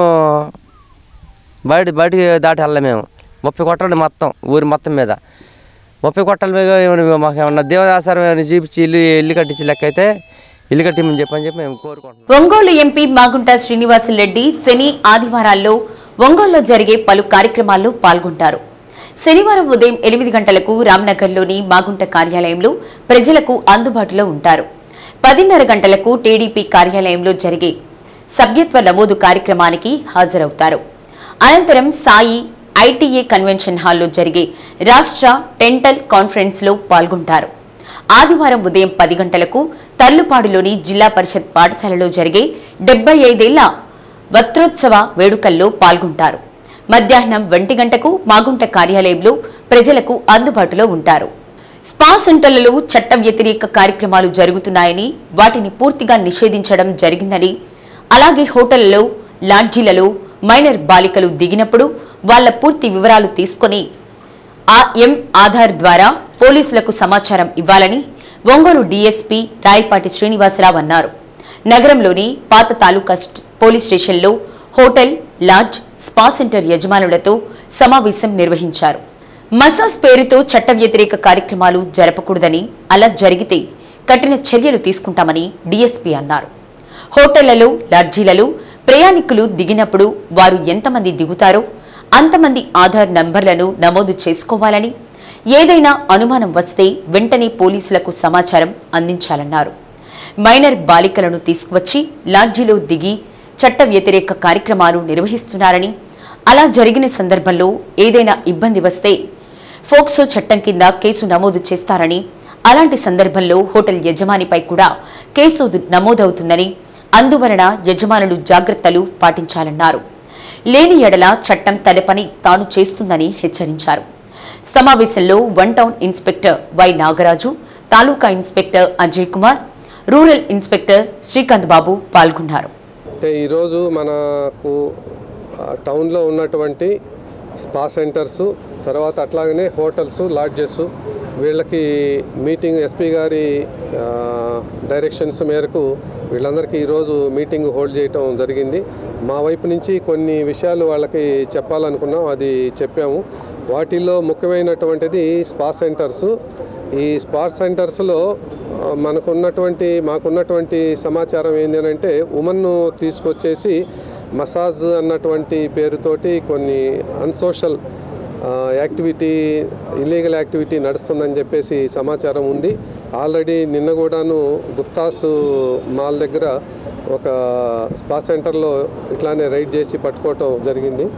బయట బయటికి దాటి వెళ్ళాం మేము ముప్పై కొట్టాలు మొత్తం ఊరి మొత్తం మీద ముప్పై కొట్టాల మీద ఏమైనా మాకు ఏమన్నా దేవదాసారం ఏమైనా చూపించి ఇల్లు ఇల్లు కట్టించి లెక్క అయితే ఇల్లు కట్టిమని చెప్పని చెప్పి మేము కోరుకుంటున్నాం
ఒంగోలు ఎంపీ మాగుంట శ్రీనివాసులరెడ్డి శని ఆదివారాల్లో ఒంగోలులో జరిగే పలు కార్యక్రమాల్లో పాల్గొంటారు శనివారం ఉదయం ఎనిమిది గంటలకు రామ్నగర్లోని మాగుంట కార్యాలయంలో ప్రజలకు అందుబాటులో ఉంటారు పదిన్నర గంటలకు టీడీపీ కార్యాలయంలో జరిగే సభ్యత్వ నమోదు కార్యక్రమానికి హాజరవుతారు అనంతరం సాయి ఐటీఏ కన్వెన్షన్ హాల్లో జరిగే రాష్ట్ర టెంటల్ కాన్ఫరెన్స్లో పాల్గొంటారు ఆదివారం ఉదయం పది గంటలకు తర్లుపాడులోని జిల్లా పరిషత్ పాఠశాలలో జరిగే డెబ్బై ఐదేళ్ల వత్రోత్సవ వేడుకల్లో పాల్గొంటారు మధ్యాహ్నం ఒంటి గంటకు మాగుంట కార్యాలయంలో ప్రజలకు అందుబాటులో ఉంటారు స్పా సెంటర్లలో చట్ట వ్యతిరేక కార్యక్రమాలు జరుగుతున్నాయని వాటిని పూర్తిగా నిషేధించడం జరిగిందని అలాగే హోటళ్లలో లాడ్జీలలో మైనర్ బాలికలు దిగినప్పుడు వాళ్ళ పూర్తి వివరాలు తీసుకొని ఆ ఎం ఆధార్ ద్వారా పోలీసులకు సమాచారం ఇవ్వాలని ఒంగోలు డీఎస్పీ రాయపాటి శ్రీనివాసరావు అన్నారు నగరంలోని పాత తాలూకా స్ట్- పోలీస్ స్టేషన్లో హోటల్ లాడ్జ్ స్పా సెంటర్ యజమానులతో సమావేశం నిర్వహించారు మసాజ్ పేరుతో చట్ట వ్యతిరేక కార్యక్రమాలు జరపకూడదని అలా జరిగితే కఠిన చర్యలు తీసుకుంటామని డీఎస్పీ అన్నారు హోటళ్లలో లాడ్జీలలో ప్రయాణికులు దిగినప్పుడు వారు ఎంతమంది దిగుతారో అంతమంది ఆధార్ నంబర్లను నమోదు చేసుకోవాలని ఏదైనా అనుమానం వస్తే వెంటనే పోలీసులకు సమాచారం అందించాలన్నారు మైనర్ బాలికలను తీసుకువచ్చి లాడ్జీలో దిగి చట్ట వ్యతిరేక కార్యక్రమాలు నిర్వహిస్తున్నారని అలా జరిగిన సందర్భంలో ఏదైనా ఇబ్బంది వస్తే ఫోక్సో చట్టం కింద కేసు నమోదు చేస్తారని అలాంటి సందర్భంలో హోటల్ యజమానిపై కూడా కేసు నమోదవుతుందని అందువలన యజమానులు జాగ్రత్తలు పాటించాలన్నారు లేని ఎడల చట్టం తన పని తాను చేస్తుందని హెచ్చరించారు సమావేశంలో one town inspector Y Nagaraju తాలూకా inspector Ajay Kumar rural inspector Srikanth Babu పాల్గొన్నారు
అంటే ఈరోజు మనకు ఆ, టౌన్లో ఉన్నటువంటి స్పా సెంటర్సు తర్వాత అట్లాగనే హోటల్స్ లాడ్జెస్ వీళ్ళకి మీటింగ్ ఎస్పీ గారి ఆ, డైరెక్షన్స్ మేరకు వీళ్ళందరికీ ఈరోజు మీటింగ్ హోల్డ్ చేయటం జరిగింది మా వైపు నుంచి కొన్ని విషయాలు వాళ్ళకి చెప్పాలనుకున్నాం అది చెప్పాము వాటిల్లో ముఖ్యమైనటువంటిది స్పా సెంటర్సు ఈ స్పా సెంటర్స్లో ఆ, మనకున్నటువంటి మాకున్నటువంటి సమాచారం ఏంటి అని అంటే ఉమెన్ను తీసుకొచ్చేసి మసాజ్ అన్నటువంటి పేరుతోటి కొన్ని అన్సోషల్ ఆ, యాక్టివిటీ ఇల్లీగల్ యాక్టివిటీ నడుస్తుందని చెప్పేసి సమాచారం ఉంది ఆల్రెడీ నిన్న కూడాను గుత్తాసు మాల్ దగ్గర ఒక స్పా సెంటర్లో ఇట్లానే రైడ్ చేసి పట్టుకోవటం జరిగింది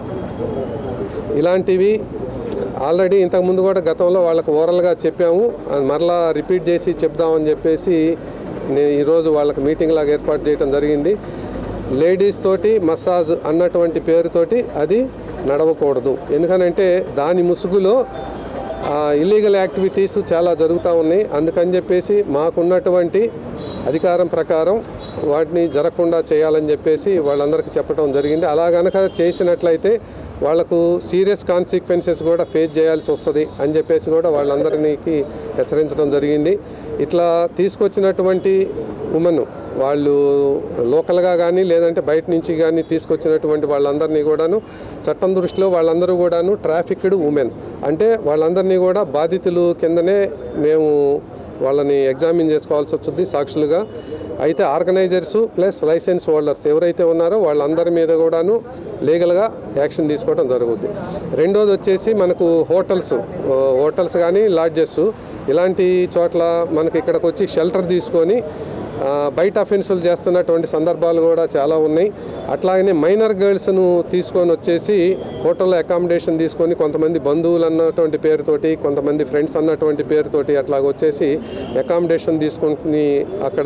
ఇలాంటివి ఆల్రెడీ ఇంతకుముందు కూడా గతంలో వాళ్ళకు ఓరల్గా చెప్పాము అది మరలా రిపీట్ చేసి చెప్దామని చెప్పేసి నేను ఈరోజు వాళ్ళకి మీటింగ్ లాగా ఏర్పాటు చేయడం జరిగింది లేడీస్ తోటి మసాజ్ అన్నటువంటి పేరుతోటి అది నడవకూడదు ఎందుకనంటే దాని ముసుగులో ఇల్లీగల్ యాక్టివిటీస్ చాలా జరుగుతూ ఉన్నాయి అందుకని చెప్పేసి మాకున్నటువంటి అధికారం ప్రకారం వాటిని జరగకుండా చేయాలని చెప్పేసి వాళ్ళందరికీ చెప్పడం జరిగింది అలా గనక చేసినట్లయితే వాళ్లకు సీరియస్ కాన్సిక్వెన్సెస్ కూడా ఫేస్ చేయాల్సి వస్తుంది అని చెప్పేసి కూడా వాళ్ళందరికీ హెచ్చరించడం జరిగింది ఇట్లా తీసుకొచ్చినటువంటి ఉమెన్ వాళ్ళు లోకల్గా కానీ లేదంటే బయట నుంచి కానీ తీసుకొచ్చినటువంటి వాళ్ళందరినీ కూడాను చట్టం దృష్టిలో వాళ్ళందరూ కూడాను ట్రాఫిక్డ్ ఉమెన్ అంటే వాళ్ళందరినీ కూడా బాధితులు కిందనే మేము వాళ్ళని ఎగ్జామిన్ చేసుకోవాల్సి వస్తుంది సాక్షులుగా అయితే ఆర్గనైజర్స్ ప్లస్ లైసెన్స్ హోల్డర్స్ ఎవరైతే ఉన్నారో వాళ్ళందరి మీద కూడాను లీగల్గా యాక్షన్ తీసుకోవడం జరుగుద్ది రెండోది వచ్చేసి మనకు హోటల్స్ ఆ, హోటల్స్ కానీ లాడ్జెస్ ఇలాంటి చోట్ల మనకి ఇక్కడికి వచ్చి షెల్టర్ తీసుకొని ఆ, బయట అఫెన్సులు చేస్తున్నటువంటి సందర్భాలు కూడా చాలా ఉన్నాయి అట్లాగనే మైనర్ గర్ల్స్ను తీసుకొని వచ్చేసి హోటల్లో అకామిడేషన్ తీసుకొని కొంతమంది బంధువులు అన్నటువంటి పేరుతోటి కొంతమంది ఫ్రెండ్స్ అన్నటువంటి పేరుతోటి అట్లాగ వచ్చేసి అకామిడేషన్ తీసుకొని అక్కడ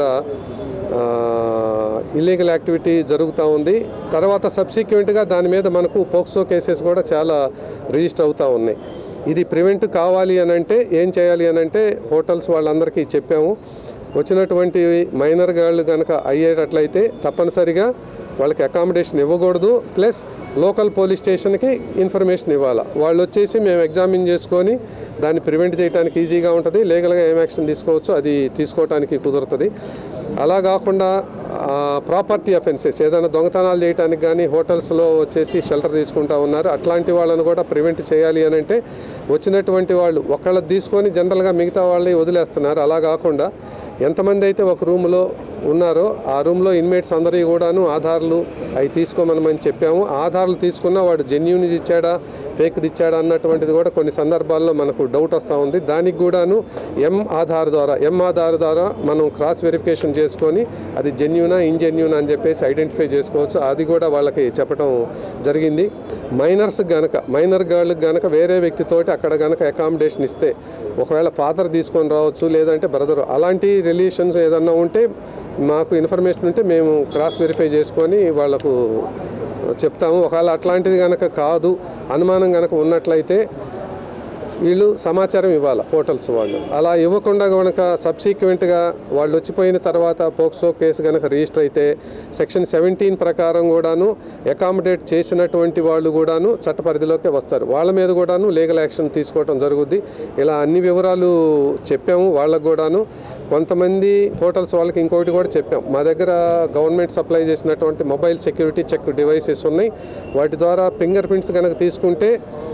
ఇల్లీగల్ యాక్టివిటీ జరుగుతూ ఉంది తర్వాత సబ్సిక్వెంట్గా దాని మీద మనకు పోక్సో కేసెస్ కూడా చాలా రిజిస్టర్ అవుతూ ఉన్నాయి ఇది ప్రివెంట్ కావాలి అని అంటే ఏం చేయాలి అని అంటే హోటల్స్ వాళ్ళందరికీ చెప్పాము వచ్చినటువంటి మైనర్ గాళ్ళు కనుక అయ్యేటట్లయితే తప్పనిసరిగా వాళ్ళకి అకామిడేషన్ ఇవ్వకూడదు ప్లస్ లోకల్ పోలీస్ స్టేషన్కి ఇన్ఫర్మేషన్ ఇవ్వాలి వాళ్ళు వచ్చేసి మేము ఎగ్జామిన్ చేసుకొని దాన్ని ప్రివెంట్ చేయడానికి ఈజీగా ఉంటుంది లీగల్గా ఏం యాక్షన్ తీసుకోవచ్చు అది తీసుకోవడానికి కుదురుతుంది అలా కాకుండా ప్రాపర్టీ అఫెన్సెస్ ఏదైనా దొంగతనాలు చేయడానికి కానీ హోటల్స్లో వచ్చేసి షెల్టర్ తీసుకుంటా ఉన్నారు అట్లాంటి వాళ్ళని కూడా ప్రివెంట్ చేయాలి అని అంటే వచ్చినటువంటి వాళ్ళు ఒకళ్ళది తీసుకొని జనరల్గా మిగతా వాళ్ళని వదిలేస్తున్నారు అలా కాకుండా ఎంతమంది అయితే ఒక రూమ్లో ఉన్నారో ఆ రూమ్లో ఇన్మేట్స్ అందరికీ కూడాను ఆధార్లు అవి తీసుకోమనమని చెప్పాము ఆధార్లు తీసుకున్న వాడు జెన్యున్ ఇచ్చాడా ఫేక్ది ఇచ్చాడా అన్నటువంటిది కూడా కొన్ని సందర్భాల్లో మనకు డౌట్ వస్తూ ఉంది దానికి కూడాను ఎం ఆధార్ ద్వారా ఎం ఆధార్ ద్వారా మనం క్రాస్ వెరిఫికేషన్ చేసుకొని అది జెన్యునా ఇంజెన్యునా అని చెప్పేసి ఐడెంటిఫై చేసుకోవచ్చు అది కూడా వాళ్ళకి చెప్పడం జరిగింది మైనర్స్ గనక మైనర్ గాళ్ళకి గనక వేరే వ్యక్తితోటి అక్కడ గనక అకామిడేషన్ ఇస్తే ఒకవేళ ఫాదర్ తీసుకొని రావచ్చు లేదంటే బ్రదర్ అలాంటి రిలేషన్స్ ఏదన్నా ఉంటే మాకు ఇన్ఫర్మేషన్ ఉంటే మేము క్రాస్ వెరిఫై చేసుకొని వాళ్ళకు చెప్తాము ఒకవేళ అట్లాంటిది కనుక కాదు అనుమానం కనుక ఉన్నట్లయితే వీళ్ళు సమాచారం ఇవ్వాలి హోటల్స్ వాళ్ళు అలా ఇవ్వకుండా కనుక సబ్సీక్వెంట్గా వాళ్ళు వచ్చిపోయిన తర్వాత పోక్సో కేసు కనుక రిజిస్టర్ అయితే సెక్షన్ సెవెంటీన్ ప్రకారం కూడాను అకామిడేట్ చేసినటువంటి వాళ్ళు కూడాను చట్ట పరిధిలోకి వస్తారు వాళ్ళ మీద కూడాను లీగల్ యాక్షన్ తీసుకోవడం జరుగుద్ది ఇలా అన్ని వివరాలు చెప్పాము వాళ్ళకు కూడాను కొంతమంది హోటల్స్ వాళ్ళకి ఇంకొకటి కూడా చెప్పాం మా దగ్గర గవర్నమెంట్ సప్లై చేసినటువంటి మొబైల్ సెక్యూరిటీ చెక్ డివైసెస్ ఉన్నాయి వాటి ద్వారా ఫింగర్ ప్రింట్స్ కనుక తీసుకుంటే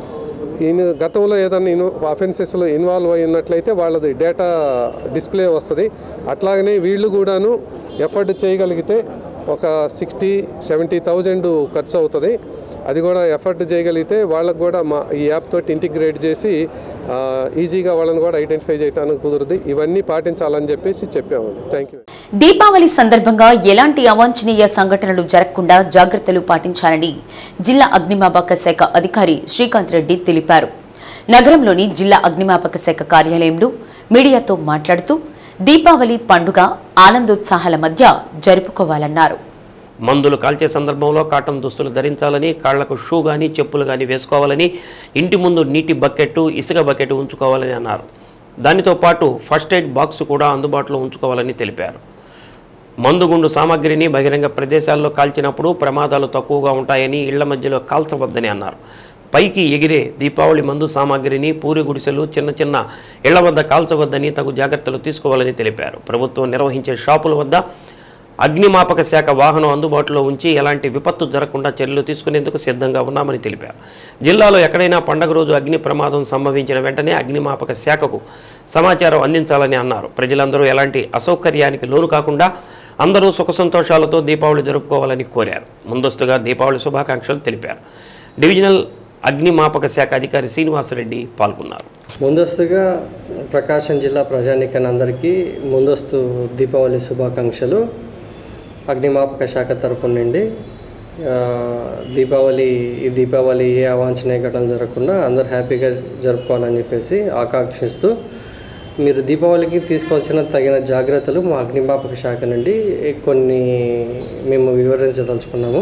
ఈయన గతంలో ఏదైనా ఇన్ అఫెన్సెస్లో ఇన్వాల్వ్ అయి ఉన్నట్లయితే వాళ్ళది డేటా డిస్ప్లే వస్తుంది అట్లాగనే వీళ్ళు కూడాను ఎఫర్ట్ చేయగలిగితే ఒక సిక్స్టీ సెవెంటీ థౌజండ్ ఖర్చు అవుతుంది అది కూడా ఎఫర్ట్ చేయగలిగితే వాళ్ళకు కూడా మా ఈ యాప్ తోటి ఇంటిగ్రేట్ చేసి ఆ, ఈజీగా వాళ్ళని కూడా ఐడెంటిఫై చేయడానికి కుదురుది ఇవన్నీ పాటించాలని చెప్పేసి చెప్పామండి థ్యాంక్ యూ
దీపావళి సందర్భంగా ఎలాంటి అవాంఛనీయ సంఘటనలు జరగకుండా జాగ్రత్తలు పాటించాలని జిల్లా అగ్నిమాపక శాఖ అధికారి శ్రీకాంత్ రెడ్డి తెలిపారు నగరంలోని జిల్లా అగ్నిమాపక శాఖ కార్యాలయంలో మీడియాతో మాట్లాడుతూ దీపావళి పండుగ ఆనందోత్సాహాల మధ్య జరుపుకోవాలన్నారు
మందులు కాల్చే సందర్భంలో కాటన్ దుస్తులు ధరించాలని కాళ్లకు షూ కానీ చెప్పులు కానీ వేసుకోవాలని ఇంటి ముందు నీటి బకెట్ ఇసుక బకెట్ ఉంచుకోవాలని అన్నారు దానితో పాటు ఫస్ట్ ఎయిడ్ బాక్స్ కూడా అందుబాటులో ఉంచుకోవాలని తెలిపారు మందుగుండు సామాగ్రిని బహిరంగ ప్రదేశాల్లో కాల్చినప్పుడు ప్రమాదాలు తక్కువగా ఉంటాయని ఇళ్ల మధ్యలో కాల్చవద్దని అన్నారు పైకి ఎగిరే దీపావళి మందు సామాగ్రిని పూరి గుడిసెలు చిన్న చిన్న ఇళ్ల వద్ద కాల్చవద్దని తగు జాగ్రత్తలు తీసుకోవాలని తెలిపారు ప్రభుత్వం నిర్వహించే షాపుల వద్ద అగ్నిమాపక శాఖ వాహనం అందుబాటులో ఉంచి ఎలాంటి విపత్తు జరగకుండా చర్యలు తీసుకునేందుకు సిద్ధంగా ఉన్నామని తెలిపారు జిల్లాలో ఎక్కడైనా పండగ రోజు అగ్ని ప్రమాదం సంభవించిన వెంటనే అగ్నిమాపక శాఖకు సమాచారం అందించాలని అన్నారు ప్రజలందరూ ఎలాంటి అసౌకర్యానికి లోను కాకుండా అందరూ సుఖ సంతోషాలతో దీపావళి జరుపుకోవాలని కోరారు ముందస్తుగా దీపావళి శుభాకాంక్షలు తెలిపారు డివిజనల్ అగ్నిమాపక శాఖ అధికారి శ్రీనివాసరెడ్డి పాల్గొన్నారు
ముందస్తుగా ప్రకాశం జిల్లా ప్రజానికనందరికీ ముందస్తు దీపావళి శుభాకాంక్షలు అగ్నిమాపక శాఖ తరపు నుండి ఆ, దీపావళి ఈ దీపావళి ఏ అవాంఛనీయ ఘటనలు జరగకుండా అందరు హ్యాపీగా జరుపుకోవాలని చెప్పేసి ఆకాంక్షిస్తూ మీరు దీపావళికి తీసుకోవాల్సిన తగిన జాగ్రత్తలు మా అగ్నిమాపక శాఖ నుండి కొన్ని మేము వివరించదలుచుకున్నాము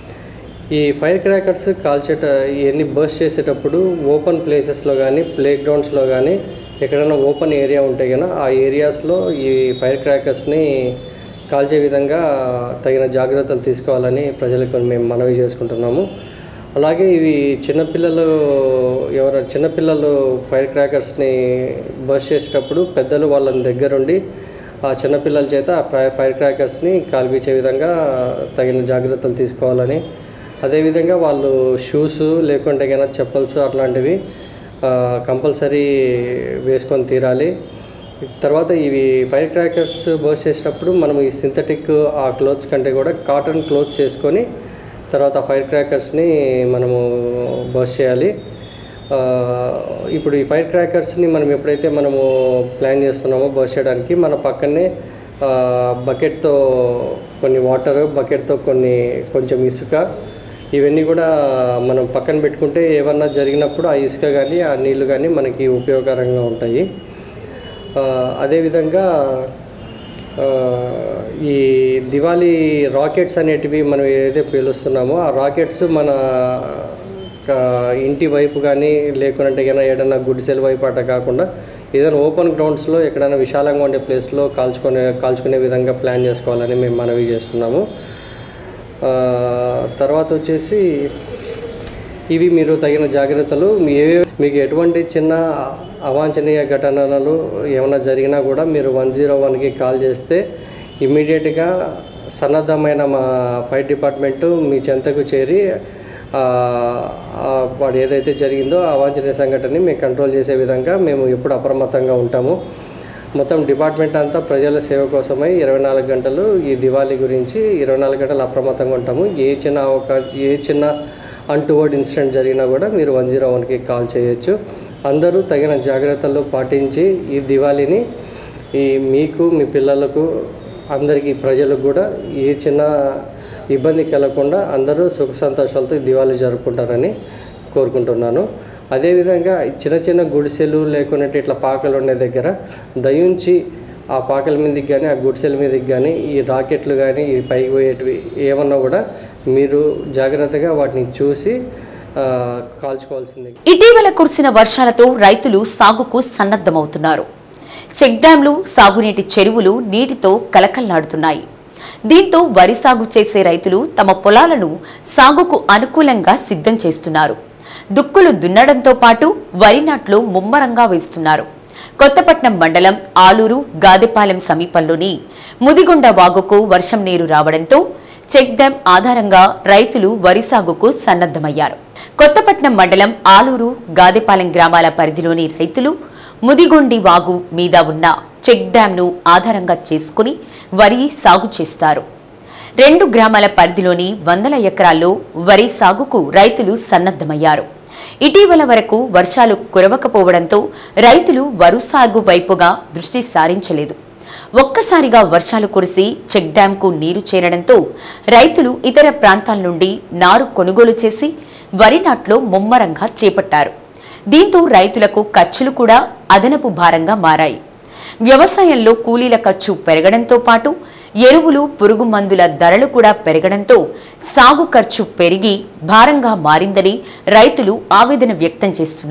ఈ ఫైర్ క్రాకర్స్ కాల్చేట ఇవన్నీ బర్స్ట్ చేసేటప్పుడు ఓపెన్ ప్లేసెస్లో కానీ ప్లే గ్రౌండ్స్లో కానీ ఎక్కడైనా ఓపెన్ ఏరియా ఉంటే కనుక ఆ ఏరియాస్లో ఈ ఫైర్ క్రాకర్స్ని కాల్చే విధంగా తగిన జాగ్రత్తలు తీసుకోవాలని ప్రజలకు మేము మనవి చేసుకుంటున్నాము అలాగే ఇవి చిన్నపిల్లలు ఎవరు చిన్నపిల్లలు ఫైర్ క్రాకర్స్ని బర్స్ట్ చేసేటప్పుడు పెద్దలు వాళ్ళని దగ్గరుండి ఆ చిన్నపిల్లల చేత ఆ ఫైర్ ఫైర్ క్రాకర్స్ని కాల్పించే విధంగా తగిన జాగ్రత్తలు తీసుకోవాలని అదేవిధంగా వాళ్ళు షూస్ లేకుంటే కనుక చెప్పల్స్ అట్లాంటివి కంపల్సరీ వేసుకొని తీరాలి తర్వాత ఇవి ఫైర్ క్రాకర్స్ బర్స్ట్ చేసేటప్పుడు మనం ఈ సింథటిక్ ఆ క్లోత్స్ కంటే కూడా కాటన్ క్లోత్స్ వేసుకొని తర్వాత ఫైర్ క్రాకర్స్ని మనము బర్స్ట్ చేయాలి ఆ, ఇప్పుడు ఈ ఫైర్ క్రాకర్స్ని మనం ఎప్పుడైతే మనము ప్లాన్ చేస్తున్నామో బర్స్ట్ చేయడానికి మన పక్కనే ఆ, బకెట్తో కొన్ని వాటర్ బకెట్తో కొన్ని కొంచెం ఇసుక ఇవన్నీ కూడా మనం పక్కన పెట్టుకుంటే ఏమన్నా జరిగినప్పుడు ఆ ఇసుక కానీ ఆ నీళ్లు కానీ మనకి ఉపయోగకరంగా ఉంటాయి ఆ, అదేవిధంగా ఆ, ఈ దివాళీ రాకెట్స్ అనేటివి మనం ఏదైతే పేలుస్తున్నామో ఆ రాకెట్స్ మన ఆ, ఇంటి వైపు కానీ లేకుంటే కన్నా ఏదైనా గుడిసెల వైపు అట్ట కాకుండా ఏదైనా ఓపెన్ గ్రౌండ్స్లో ఎక్కడైనా విశాలంగా ఉండే ప్లేస్లో కాల్చుకునే కాల్చుకునే విధంగా ప్లాన్ చేసుకోవాలని మేము మనవి చేస్తున్నాము ఆ, తర్వాత వచ్చేసి ఇవి మీరు తగిన జాగ్రత్తలు మీ ఏ- మీకు ఎటువంటి చిన్న అవాంఛనీయ ఘటనలు ఏమైనా జరిగినా కూడా మీరు వన్ జీరో వన్కి కాల్ చేస్తే ఇమ్మీడియట్గా సన్నద్ధమైన మా ఫైర్ డిపార్ట్మెంటు మీ చెంతకు చేరి ఆ, ఆ, వాడు ఏదైతే జరిగిందో ఆ అవాంఛనీయ సంఘటనని మేము కంట్రోల్ చేసే విధంగా మేము ఎప్పుడు అప్రమత్తంగా ఉంటాము మొత్తం డిపార్ట్మెంట్ అంతా ప్రజల సేవ కోసమై ఇరవై నాలుగు గంటలు ఈ దివాళీ గురించి ఇరవై నాలుగు గంటలు అప్రమత్తంగా ఉంటాము ఏ చిన్న అవకాశం ఏ చిన్న అన్టువర్డ్ ఇన్సిడెంట్ జరిగినా కూడా మీరు వన్ జీరో వన్కి కాల్ చేయొచ్చు అందరూ తగిన జాగ్రత్తలు పాటించి ఈ దివాళీని ఈ మీకు మీ పిల్లలకు అందరికీ ప్రజలకు కూడా ఏ చిన్న ఇబ్బంది కలగకుండా అందరూ సుఖ సంతోషాలతో ఈ దివాళీ జరుపుకుంటారని కోరుకుంటున్నాను అదేవిధంగా ఈ చిన్న చిన్న గుడిసెలు లేకుంటే ఇట్లా పాకలు ఉండే దగ్గర దయించి ఆ పాకల మీదకి కానీ ఆ గుడిసెల మీదకి కానీ ఈ రాకెట్లు కానీ ఈ పైకి పోయేటివి ఏమన్నా కూడా మీరు జాగ్రత్తగా వాటిని చూసి ఆ, కాల్చుకోవాల్సింది
ఇటీవల కురిసిన వర్షాలతో రైతులు సాగుకు సన్నద్ధమవుతున్నారు చెక్ డ్యాంలు సాగునీటి చెరువులు నీటితో కలకల్లాడుతున్నాయి దీంతో వరి సాగు చేసే రైతులు తమ పొలాలను సాగుకు అనుకూలంగా సిద్ధం చేస్తున్నారు దుక్కులు దున్నడంతో పాటు వరి నాట్లు ముమ్మరంగా వేస్తున్నారు కొత్తపట్నం మండలం ఆలూరు గాదెపాలెం సమీపంలోని ముదిగొండ వాగుకు వర్షం నీరు రావడంతో చెక్ డ్యాం ఆధారంగా రైతులు వరి సాగుకు సన్నద్ధమయ్యారు కొత్తపట్నం మండలం ఆలూరు గాదెపాలెం గ్రామాల పరిధిలోని రైతులు ముదిగొండి వాగు మీద ఉన్న చెక్ డ్యాంను ఆధారంగా చేసుకుని వరి సాగు చేస్తారు రెండు గ్రామాల పరిధిలోని వందల ఎకరాల్లో వరి సాగుకు రైతులు సన్నద్ధమయ్యారు ఇటీవల వరకు వర్షాలు కురవకపోవడంతో రైతులు వరు సాగు వైపుగా దృష్టి సారించలేదు ఒక్కసారిగా వర్షాలు కురిసి చెక్ డ్యాంకు నీరు చేరడంతో రైతులు ఇతర ప్రాంతాల నుండి నారు కొనుగోలు చేసి వరి నాట్లో ముమ్మరంగా చేపట్టారు దీంతో రైతులకు ఖర్చులు కూడా అదనపు భారంగా మారాయి వ్యవసాయంలో కూలీల ఖర్చు పెరగడంతో పాటు ఎరువులు పురుగు మందుల ధరలు కూడా పెరగడంతో సాగు ఖర్చు పెరిగి భారంగా మారిందని రైతులు ఆవేదన వ్యక్తం చేస్తున్నారు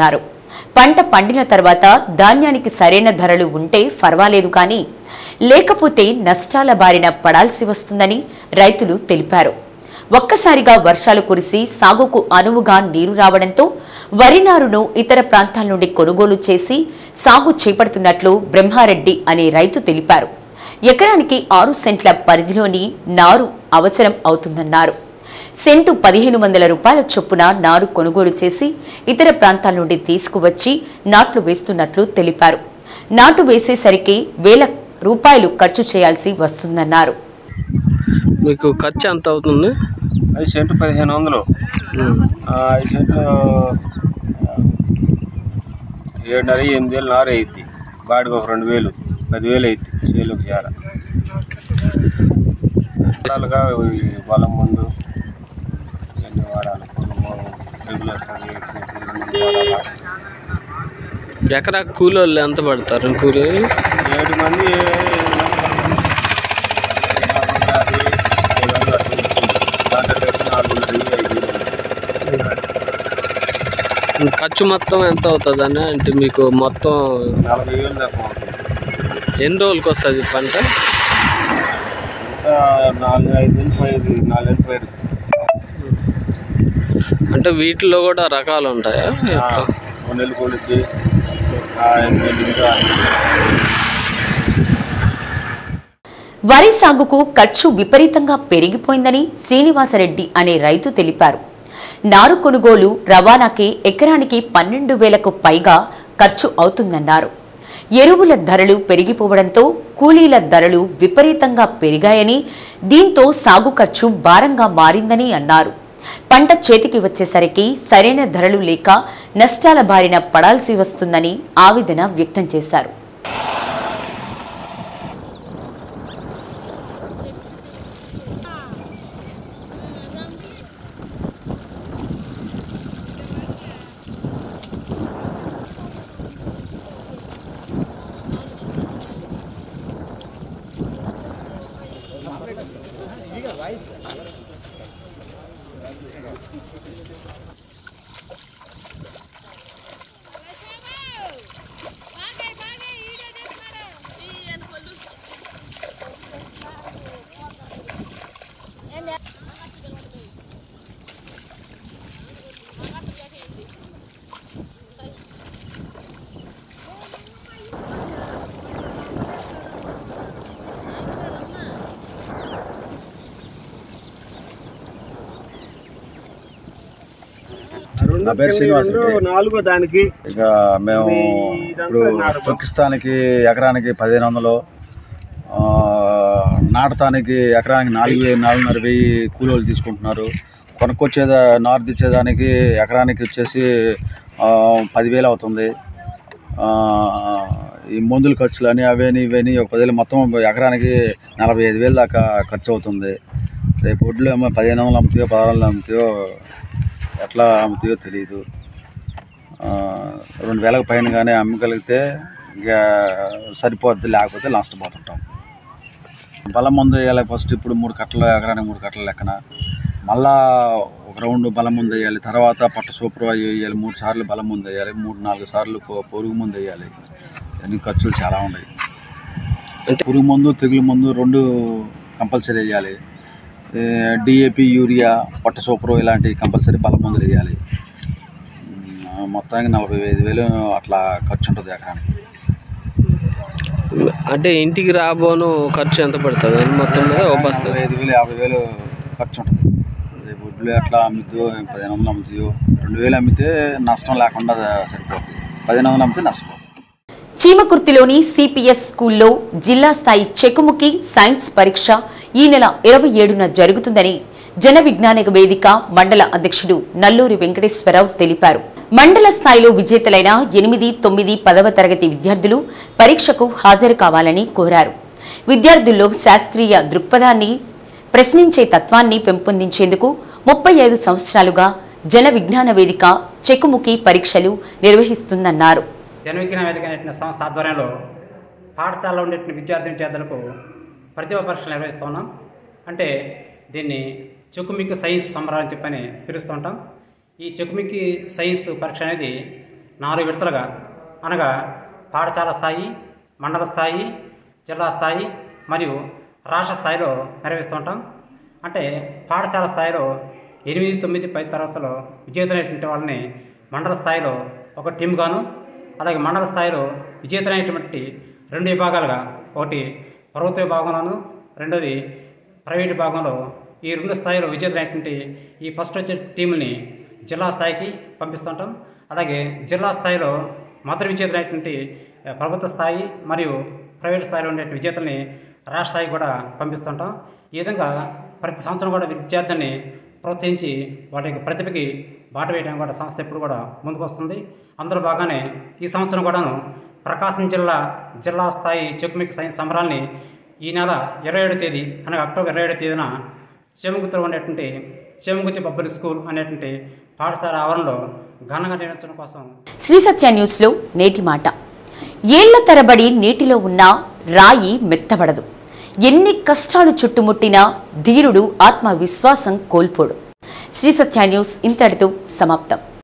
పంట పండిన తర్వాత ధాన్యానికి సరైన ధరలు ఉంటే పర్వాలేదు కానీ లేకపోతే నష్టాల బారిన పడాల్సి వస్తుందని రైతులు తెలిపారు ఒక్కసారిగా వర్షాలు కురిసి సాగుకు అనువుగా నీరు రావడంతో వరి నారును ఇతర ప్రాంతాల నుండి కొనుగోలు చేసి సాగు చేపడుతున్నట్లు బ్రహ్మారెడ్డి అనే రైతు తెలిపారు ఎకరానికి ఆరు సెంట్ల పరిధిలోని నారు అవసరం అవుతుందన్నారు సెంటు పదిహేను వందల రూపాయల చొప్పున నారు కొనుగోలు చేసి ఇతర ప్రాంతాల నుండి తీసుకువచ్చి నాట్లు వేస్తున్నట్లు తెలిపారు నాటు వేసేసరికి వేల రూపాయలు ఖర్చు చేయాల్సి వస్తుందన్నారు
మీకు ఖర్చు ఎంత అవుతుంది
అది సెంటు పదిహేను వందలు ఆ, ఐదు సెంట్లు ఏడున్నర ఎనిమిది వేలు నారు అయింది బాడికి ఒక రెండు వేలు పదివేలు అయింది చేలోకి చేర రకాలుగా ఈ బలం ముందు ఇవన్నీ వాడాలి పురుగు తెగులు వస్తుంది పురుగు మందు వాడాలా
ఎకరా కూలోళ్ళు ఎంత పడతారు కూలి
ఏడు మంది దాంట్లో కలిపి నాలుగున్నర ఇవి ఐదు వేలు.
ఖర్చు మొత్తం ఎంత అవుతుంది అని అంటే మీకు మొత్తం
నలభై వేలు దాకా అవుతుంది
ఎన్ని రోజులకి వస్తుంది పంట
ఇంకా నాలుగు ఐదు వేలు పోయేది నాలుగు వేలు పోయేది
అంటే వీటిలో కూడా రకాలు ఉంటాయా ఎట్లా?
నెల్లు కొడుద్ది నెల్లు ఇంకా
వరి సాగుకు ఖర్చు విపరీతంగా పెరిగిపోయిందని శ్రీనివాసరెడ్డి అనే రైతు తెలిపారు నారు కొనుగోలు రవాణాకి ఎకరానికి పన్నెండు వేలకు పైగా ఖర్చు అవుతుందన్నారు ఎరువుల ధరలు పెరిగిపోవడంతో కూలీల ధరలు విపరీతంగా పెరిగాయని దీంతో సాగు ఖర్చు భారంగా మారిందని అన్నారు పంట చేతికి వచ్చేసరికి సరైన ధరలు లేక నష్టాల బారిన పడాల్సి వస్తుందని ఆవేదన వ్యక్తం చేశారు
నా పేరు శ్రీనివాస్ రెడ్డి.
నాలుగో దానికి
ఇక మేము ఇప్పుడు తొక్కిస్తానికి ఎకరానికి పదిహేను వందలు ఆ, నాటటానికి ఎకరానికి నాలుగు వేలు నాలుగున్నర వెయ్యి కూలీలు తీసుకుంటున్నారు కొనుక్కొచ్చేదా నారు తెచ్చేదానికి ఎకరానికి వచ్చేసి ఆ, పదివేలు అవుతుంది ఆ, ఈ మందుల ఖర్చులు అని అవని ఇవని ఒక పదివేలు మొత్తం ఎకరానికి నలభై ఐదు వేలు దాకా ఖర్చు అవుతుంది రేపు ఒడ్లు ఏమో పదిహేను వందలు అమ్ముతాయో పదహారు వందలు అమ్ముతాయో ఎట్లా అమ్ముతాయో తెలియదు ఆ, రెండు వేలకు పైన కానీ అమ్మగలిగితే ఇక సరిపోద్ది లేకపోతే నష్టపోతుంటాం బలం ముందు వేయాలి ఫస్ట్ ఇప్పుడు మూడు కట్టలు ఎకరానికి మూడు కట్టలు లెక్కన మళ్ళా ఒక రౌండ్ బలం ముందు వేయాలి తర్వాత పట్ట సూపర్ అవి వేయాలి మూడు సార్లు బలం ముందు వేయాలి మూడు నాలుగు సార్లు పొ- పొరుగు ముందు వేయాలి అన్ని ఖర్చులు చాలా ఉన్నాయి అంటే పురుగు మందు తెగులు మందు రెండు కంపల్సరీ వేయాలి డిఏపి యూరియా పట్ట సూపర్ ఇలాంటి కంపల్సరీ బలం మందులు వేయాలి ఉమ్, మొత్తానికి నలభై ఐదు వేలు అట్లా ఖర్చు ఉంటుంది ఎకరానికి
అంటే ఇంటికి రాబోను ఖర్చు ఎంత పడుతుంది అని మొత్తం మీద ఓ బస్తా
నలభై ఐదు వేలు యాభై వేలు ఖర్చు ఉంటుంది రేపు వడ్లు ఎట్లా అమ్ముతాయో పదిహేను వందలు అమ్ముతాయో రెండు వేలు అమ్మితే నష్టం లేకుండా సరిపోతుంది పదిహేను వందలు అమ్మితే నష్టపోతుంది
చీమకుర్తిలోని సిపిఎస్ స్కూల్లో జిల్లా స్థాయి చెకుముకి సైన్స్ పరీక్ష ఈ నెల ఇరవై ఏడున జరుగుతుందని జన విజ్ఞానిక వేదిక మండల అధ్యక్షుడు నల్లూరి వెంకటేశ్వరరావు తెలిపారు మండల స్థాయిలో విజేతలైన ఎనిమిది తొమ్మిది పదవ తరగతి విద్యార్థులు పరీక్షకు హాజరు కావాలని కోరారు విద్యార్థుల్లో శాస్త్రీయ దృక్పథాన్ని ప్రశ్నించే తత్వాన్ని పెంపొందించేందుకు ముప్పై ఐదు సంవత్సరాలుగా జన విజ్ఞాన వేదిక చెకుముకి పరీక్షలు నిర్వహిస్తుందన్నారు
జనవిజ్ఞాన వేదిక అనేటువంటి సంస్థ ఆధ్వర్యంలో పాఠశాలలో ఉండేటువంటి విద్యార్థిని విద్యార్థులకు ప్రతిభా పరీక్షలు నిర్వహిస్తున్నాం అంటే దీన్ని చెకుమికి సైన్స్ సంబరాలు అని చెప్పని పిలుస్తూ ఉంటాం ఈ చెకుమికి సైన్స్ పరీక్ష అనేది నాలుగు విడతలుగా అనగా పాఠశాల స్థాయి మండల స్థాయి జిల్లా స్థాయి మరియు రాష్ట్ర స్థాయిలో నిర్వహిస్తుంటాం అంటే పాఠశాల స్థాయిలో ఎనిమిది తొమ్మిది పది తరగతుల్లో విజేతలైనటువంటి వాళ్ళని మండల స్థాయిలో ఒక టీమ్గాను అలాగే మండల స్థాయిలో విజేతలైనటువంటి రెండు విభాగాలుగా ఒకటి ప్రభుత్వ విభాగంలోను రెండోది ప్రైవేట్ విభాగంలో ఈ రెండు స్థాయిలో విజేతలైనటువంటి ఈ ఫస్ట్ వచ్చే టీంని జిల్లా స్థాయికి పంపిస్తుంటాం అలాగే జిల్లా స్థాయిలో మొదటి విజేతలైనటువంటి ఆ, ప్రభుత్వ స్థాయి మరియు ప్రైవేట్ స్థాయిలో ఉండే విజేతల్ని రాష్ట్ర స్థాయికి కూడా పంపిస్తుంటాం ఈ విధంగా ప్రతి సంవత్సరం కూడా విద్యార్థుల్ని ప్రోత్సహించి వాటి యొక్క ప్రతిభకి బాట వేయడానికి కూడా సంస్థ ఎప్పుడు కూడా ముందుకు వస్తుంది అందులో భాగానే ఈ సంవత్సరం కూడాను ప్రకాశం జిల్లా జిల్లా స్థాయి చెక్కుమిక్ సైన్స్ సంబరాల్ని ఈ నెల ఇరవై ఏడో తేదీ అనగా అక్టోబర్ ఇరవై ఏడో తేదీన చెముగుతిలో ఉండేటువంటి చెముగుతి పబ్లిక్ స్కూల్ అనేటువంటి పాఠశాల ఆవరణలో ఘనంగా నిర్వహించడం కోసం
శ్రీ సత్య న్యూస్లో నేటి మాట ఏళ్ల తరబడి నీటిలో ఉన్న రాయి మెత్తబడదు ఎన్ని కష్టాలు చుట్టుముట్టినా ధీరుడు ఆత్మవిశ్వాసం కోల్పోడు శ్రీ సత్య న్యూస్ ఇంతటితో సమాప్తం